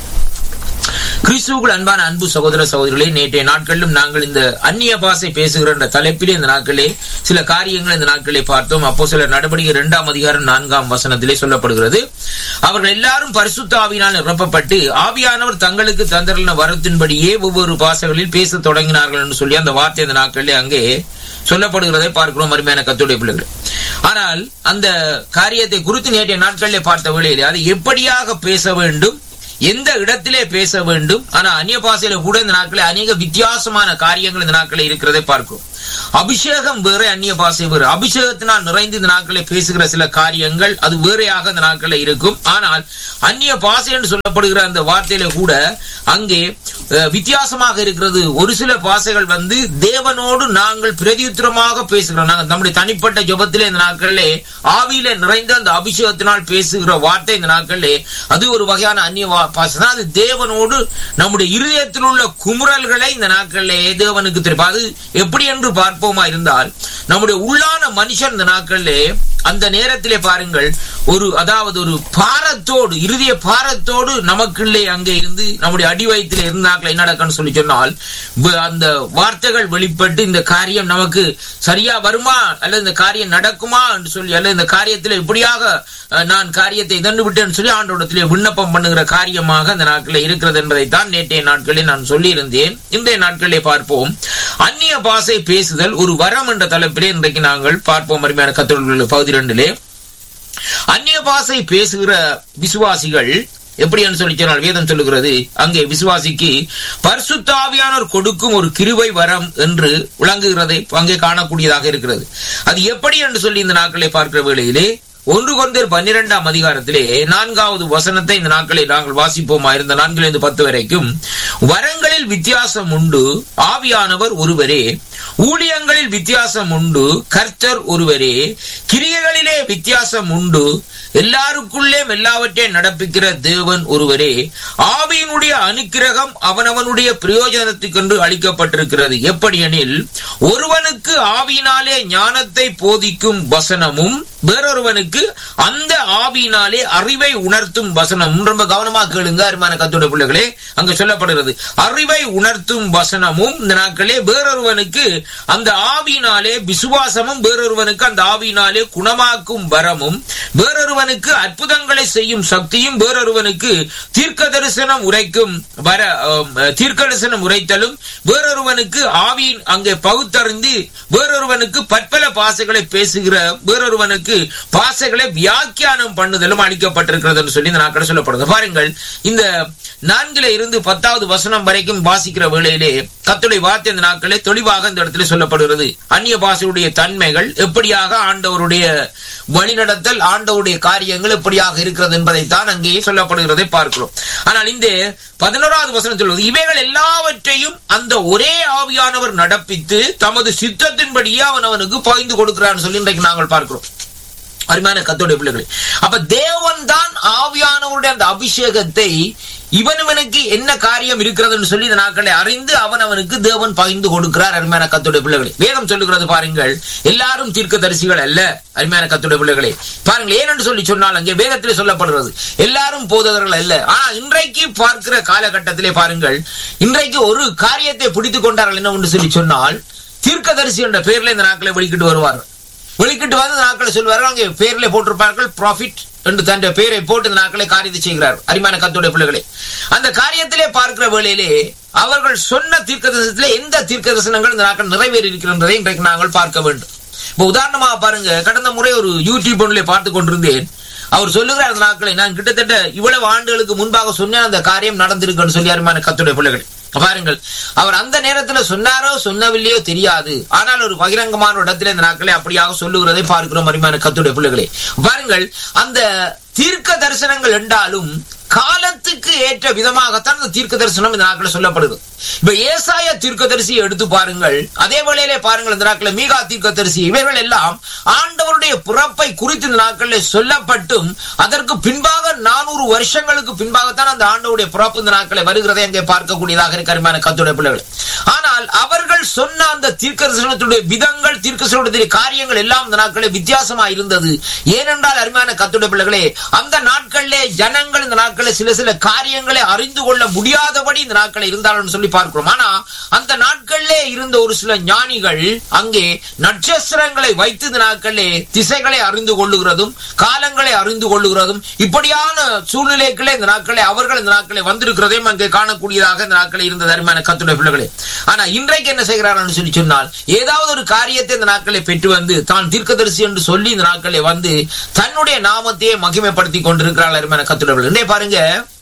[SPEAKER 2] கிறிஸ்துவுக்குள் அன்பான அன்பு சகோதர சகோதரிகளே நேற்றைய நாட்களிலும் நாங்கள் இந்த அந்நிய பாசை பேசுகிற என்ற தலைப்பிலே இந்த நாட்களே சில காரியங்கள் இந்த நாட்களே பார்த்தோம் அப்போ சில நடவடிக்கை இரண்டாம் அதிகாரம் நான்காம் வசனத்திலே சொல்லப்படுகிறது அவர்கள் எல்லாரும் பரிசுத்த ஆவியினால் நிரப்பப்பட்டு ஆவியானவர் தங்களுக்கு தந்தரின வரத்தின்படியே ஒவ்வொரு பாசைகளில் பேசத் தொடங்கினார்கள் என்று சொல்லி அந்த வார்த்தை இந்த நாட்களிலே அங்கே சொல்லப்படுகிறதை பார்க்கிறோம் அருமையான கத்துடைய பிள்ளைகள் ஆனால் அந்த காரியத்தை குறித்து நேற்றைய நாட்களிலே பார்த்த வேளையிலே அது எப்படியாக பேச வேண்டும் எந்த இடத்திலே பேச வேண்டும் ஆனா அந்நிய பாசையில கூட இந்த நாட்களில் அநேக வித்தியாசமான காரியங்கள் இந்த நாட்களில் இருக்கிறதை பார்க்கிறோம் அபிஷேகம் வேற அந்நிய பாசை வேறு அபிஷேகத்தினால் நிறைந்து இந்த நாட்களில் பேசுகிற சில காரியங்கள் அது வேறையாக இந்த நாட்களில் இருக்கும் ஆனால் அந்நிய பாசை என்று சொல்லப்படுகிற அந்த வார்த்தையில கூட அங்கே அஹ், வித்தியாசமாக இருக்கிறது ஒரு சில பாசைகள் வந்து தேவனோடு நாங்கள் பிரதியுத்தரமாக பேசுகிறோம் நாங்கள் நம்முடைய தனிப்பட்ட ஜெபத்திலே இந்த நாட்களிலே ஆவியில நிறைந்த அந்த அபிஷேகத்தினால் பேசுகிற வார்த்தை இந்த நாட்களிலே அது ஒரு வகையான அந்நிய வா- பாசை தான் அது தேவனோடு நம்முடைய இருதயத்தில் உள்ள குமுறல்களை இந்த நாட்களிலே தேவனுக்கு தெரியும் அது எப்படி என்று பார்ப்போமா இருந்தால் நம்முடைய உள்ளான மனுஷன் இந்த நாட்களிலே அந்த நேரத்திலே பாருங்கள் ஒரு அதாவது ஒரு பாரத்தோடு இறுதிய பாரத்தோடு நமக்குள்ளே அங்கே இருந்து நம்முடைய அடி வயிற்றில் இருந்தாக்கள் என்ன நடக்கும்னு சொல்லி சொன்னால் வ- அந்த வார்த்தைகள் வெளிப்பட்டு இந்த காரியம் நமக்கு சரியா வருமா அல்லது இந்த காரியம் நடக்குமா என்று சொல்லி அல்லது இந்த காரியத்தில் இப்படியாக அஹ், நான் காரியத்தை இதண்டு விட்டேன்னு சொல்லி ஆண்டோடத்திலே விண்ணப்பம் பண்ணுகிற காரியமாக அந்த நாட்களில் இருக்கிறது என்பதைத்தான் நேற்றைய நாட்களில் நான் சொல்லியிருந்தேன் இன்றைய நாட்களிலே பார்ப்போம் அந்நிய பாசை பேசுதல் ஒரு வரம் என்ற தலைப்பிலே இன்றைக்கு நாங்கள் பார்ப்போம் அருமையான கத்தோடு பகுதி ரெண்டிலே அந்நிய பாசை பேசுகிற விசுவாசிகள் எப்படின்னு சொல்லி சொன்னால் வேதம் சொல்லுகிறது அங்கே விசுவாசிக்கு பரிசுத்தாவியானவர் கொடுக்கும் ஒரு கிருவை வரம் என்று விளங்குகிறதை அங்கே காணக்கூடியதாக இருக்கிறது அது எப்படி என்று சொல்லி இந்த நாட்களை பார்க்கிற வேளையிலே ஒன்று கொண்டர் பன்னிரெண்டாம் அதிகாரத்திலே நான்காவது வசனத்தை இந்த நாட்களை நாங்கள் வாசிப்போமா இருந்த நான்கிலிருந்து பத்து வரைக்கும் வரங்களில் வித்தியாசம் உண்டு ஆவியானவர் ஒருவரே ஊழியங்களில் வித்தியாசம் உண்டு கர்த்தர் ஒருவரே கிரியைகளிலே வித்தியாசம் உண்டு எல்லாருக்குள்ளே எல்லாவற்றையும் நடப்பிக்கிற தேவன் ஒருவரே ஆவியினுடைய அனுக்கிரகம் அவனவனுடைய பிரயோஜனத்துக்கென்று அளிக்கப்பட்டிருக்கிறது எப்படியெனில் ஒருவனுக்கு ஆவியினாலே ஞானத்தை போதிக்கும் வசனமும் வேறொருவனுக்கு அந்த ஆவியினாலே அறிவை உணர்த்தும் வசனமும் ரொம்ப கவனமாக கேளுங்க அருமான கத்தோட பிள்ளைகளே அங்க சொல்லப்படுகிறது அறிவை உணர்த்தும் வசனமும் இந்த நாட்களே வேறொருவனுக்கு அந்த ஆவியினாலே விசுவாசமும் வேறொருவனுக்கு அந்த ஆவியினாலே குணமாக்கும் வரமும் வேறொருவனுக்கு அற்புதங்களை செய்யும் சக்தியும் வேறொருவனுக்கு தீர்க்க தரிசனம் உரைக்கும் வர அஹ், தீர்க்க தரிசனம் உரைத்தலும் வேறொருவனுக்கு ஆவியின் அங்கே பகுத்தறிந்து வேறொருவனுக்கு பற்பல பாசைகளை பேசுகிற வேறொருவனுக்கு பாசைகளை வியாக்கியானம் பண்ணுதலும் அளிக்கப்பட்டிருக்கிறது என்று சொல்லி இந்த நாட்கள் சொல்லப்படுது பாருங்கள் இந்த நான்கில இருந்து பத்தாவது வசனம் வரைக்கும் வாசிக்கிற வேளையிலே கத்துடைய வார்த்தை இந்த நாட்களே தெளிவாக இந்த இடத்துல சொல்லப்படுகிறது அந்நிய பாஷையுடைய தன்மைகள் எப்படியாக ஆண்டவருடைய வழிநடத்தல் ஆண்டவருடைய காரியங்கள் எப்படியாக இருக்கிறது என்பதைத்தான் அங்கே சொல்லப்படுகிறதை பார்க்கிறோம் ஆனால் இந்த பதினோராவது வசனம் சொல்வது இவைகள் எல்லாவற்றையும் அந்த ஒரே ஆவியானவர் நடப்பித்து தமது சித்தத்தின்படியே அவன் அவனுக்கு பகிர்ந்து கொடுக்கிறான்னு சொல்லி இன்றைக்கு நாங்கள் பார்க்கிறோம் அருமையான கத்தோடைய பிள்ளைகளே அப்ப தேவன் தான் ஆவியானவருடைய அந்த அபிஷேகத்தை இவனுவனுக்கு என்ன காரியம் இருக்கிறதுன்னு சொல்லி இந்த நாட்களை அறிந்து அவன் அவனுக்கு தேவன் பகிர்ந்து கொடுக்கிறார் அருமையான கத்தோடைய பிள்ளைகளே வேதம் சொல்லுகிறது பாருங்கள் எல்லாரும் தீர்க்கதரிசிகள் அல்ல அருமையான கத்தோடைய பிள்ளைகளே பாருங்கள் ஏனென்று சொல்லி சொன்னால் அங்கே வேதத்திலே சொல்லப்படுகிறது எல்லாரும் போதகர்கள் அல்ல ஆனா இன்றைக்கு பார்க்கிற காலகட்டத்திலே பாருங்கள் இன்றைக்கு ஒரு காரியத்தை பிடித்துக் கொண்டார்கள் என்ன என்று சொல்லி சொன்னால் தீர்க்கதரிசி என்ற பெயர்ல இந்த நாட்களை வெளிக்கிட்டு வருவார்கள் வெளிக்கிட்டு வந்து இந்த நாட்களை சொல்வார்கள் அங்கே பேர்ல போட்டிருப்பார்கள் ப்ராஃபிட் என்று தன் பெயரை போட்டு இந்த நாட்களை காரியத்தை செய்கிறார் அரிமான கத்துடைய பிள்ளைகளே அந்த காரியத்திலே பார்க்கிற வேளையிலே அவர்கள் சொன்ன தீர்க்க தரிசனத்திலே எந்த தீர்க்க தரிசனங்கள் இந்த நாட்கள் நிறைவேறி இருக்கின்றதை இன்றைக்கு நாங்கள் பார்க்க வேண்டும் இப்ப உதாரணமாக பாருங்க கடந்த முறை ஒரு யூடியூப் ஒன்றிலே பார்த்து கொண்டிருந்தேன் அவர் சொல்லுகிறார் அந்த நாட்களை நான் கிட்டத்தட்ட இவ்வளவு ஆண்டுகளுக்கு முன்பாக சொன்ன அந்த காரியம் நடந்திருக்குன்னு சொல்லி அருமையான கத்துடைய பிள்ளைகள் பாருங்கள் அவர் அந்த நேரத்தில் சொன்னாரோ சொன்னவில்லையோ தெரியாது ஆனால் ஒரு பகிரங்கமான ஒரு இடத்துல இந்த நாட்களை அப்படியாக சொல்லுகிறதை பார்க்கிறோம் அருமையான கத்துடைய பிள்ளைகளே பாருங்கள் அந்த தீர்க்க தரிசனங்கள் என்றாலும் காலத்துக்கு ஏற்ற விதமாகத்தான் அந்த தீர்க்க தரிசனம் இந்த நாட்களில் சொல்லப்படுது இப்ப ஏசாய தீர்க்கதரிசியை எடுத்து பாருங்கள் அதே வேளையிலே பாருங்கள் இந்த நாட்களில் மீகா தீர்க்கதரிசி இவைகள் எல்லாம் ஆண்டவருடைய பிறப்பை குறித்து இந்த நாட்களில் சொல்லப்பட்டும் அதற்கு பின்பாக நானூறு வருஷங்களுக்கு பின்பாகத்தான் அந்த ஆண்டவருடைய பிறப்பு இந்த நாட்களை வருகிறதை அங்கே பார்க்கக்கூடியதாக இருக்கிறமான கத்துடைய பிள்ளைகள் ஆனால் அவர்கள் சொன்ன அந்த தீர்க்கதரிசனத்துடைய விதங்கள் தீர்க்கதரிசனத்துடைய காரியங்கள் எல்லாம் இந்த நாட்களில் வித்தியாசமா இருந்தது ஏனென்றால் அருமையான கத்துடைய பிள்ளைகளே அந்த நாட்களிலே ஜனங்கள் இந்த நாட்களில் சில சில காரியங்களை அறிந்து கொள்ள முடியாதபடி இந்த நாட்கள் இருந்தாலும் சொல்லி பார்க்கிறோம் ஆனா அந்த நாட்களிலே இருந்த ஒரு சில ஞானிகள் அங்கே நட்சத்திரங்களை வைத்து இந்த நாட்களிலே திசைகளை அறிந்து கொள்ளுகிறதும் காலங்களை அறிந்து கொள்ளுகிறதும் இப்படியான சூழ்நிலைகளே இந்த நாட்களை அவர்கள் இந்த நாட்களை வந்திருக்கிறதையும் அங்கே காணக்கூடியதாக இந்த நாட்களில் இருந்த அருமையான கத்துடைய பிள்ளைகளே ஆனா இன்றைக்கு என்ன செய்கிறார்கள் சொல்லி சொன்னால் ஏதாவது ஒரு காரியத்தை இந்த நாட்களை பெற்று வந்து தான் தீர்க்கதரிசி என்று சொல்லி இந்த நாட்களை வந்து தன்னுடைய நாமத்தையே மகிமைப்படுத்தி கொண்டிருக்கிறாள் அருமையான கத்துடைய பிள்ளைகள் இன்றைய பாருங்க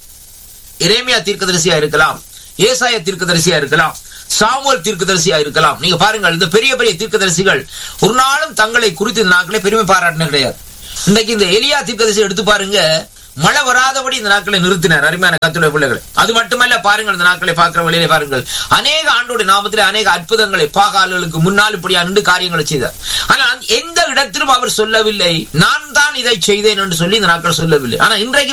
[SPEAKER 2] இறைமையா தீர்க்கதரிசியா இருக்கலாம் ஏசாய தீர்க்கதரிசியா இருக்கலாம் சாமுவல் தீர்க்கதரிசியா இருக்கலாம் நீங்க பாருங்கள் இந்த பெரிய பெரிய தீர்க்கதரிசிகள் ஒரு நாளும் தங்களை குறித்து இந்த நாட்களை பெருமை பாராட்டின கிடையாது இன்னைக்கு இந்த எலியா தீர்க்கதரிசி எடுத்து பாருங்க மழை வராதபடி இந்த நாட்களை நிறுத்தினார் அருமையான கத்துடைய பிள்ளைகள் அது மட்டுமல்ல பாருங்கள் இந்த நாட்களை பார்க்கிற வழியிலே பாருங்கள் அநேக ஆண்டோட நாமத்திலே அநேக அற்புதங்களை பாகால்களுக்கு முன்னால் இப்படி அண்டு காரியங்களை செய்தார் ஆனால் எந்த இடத்திலும் அவர் சொல்லவில்லை நான் தான் இதை செய்தேன் என்று சொல்லி இந்த நாட்கள் சொல்லவில்லை ஆனா இன்றைக்கு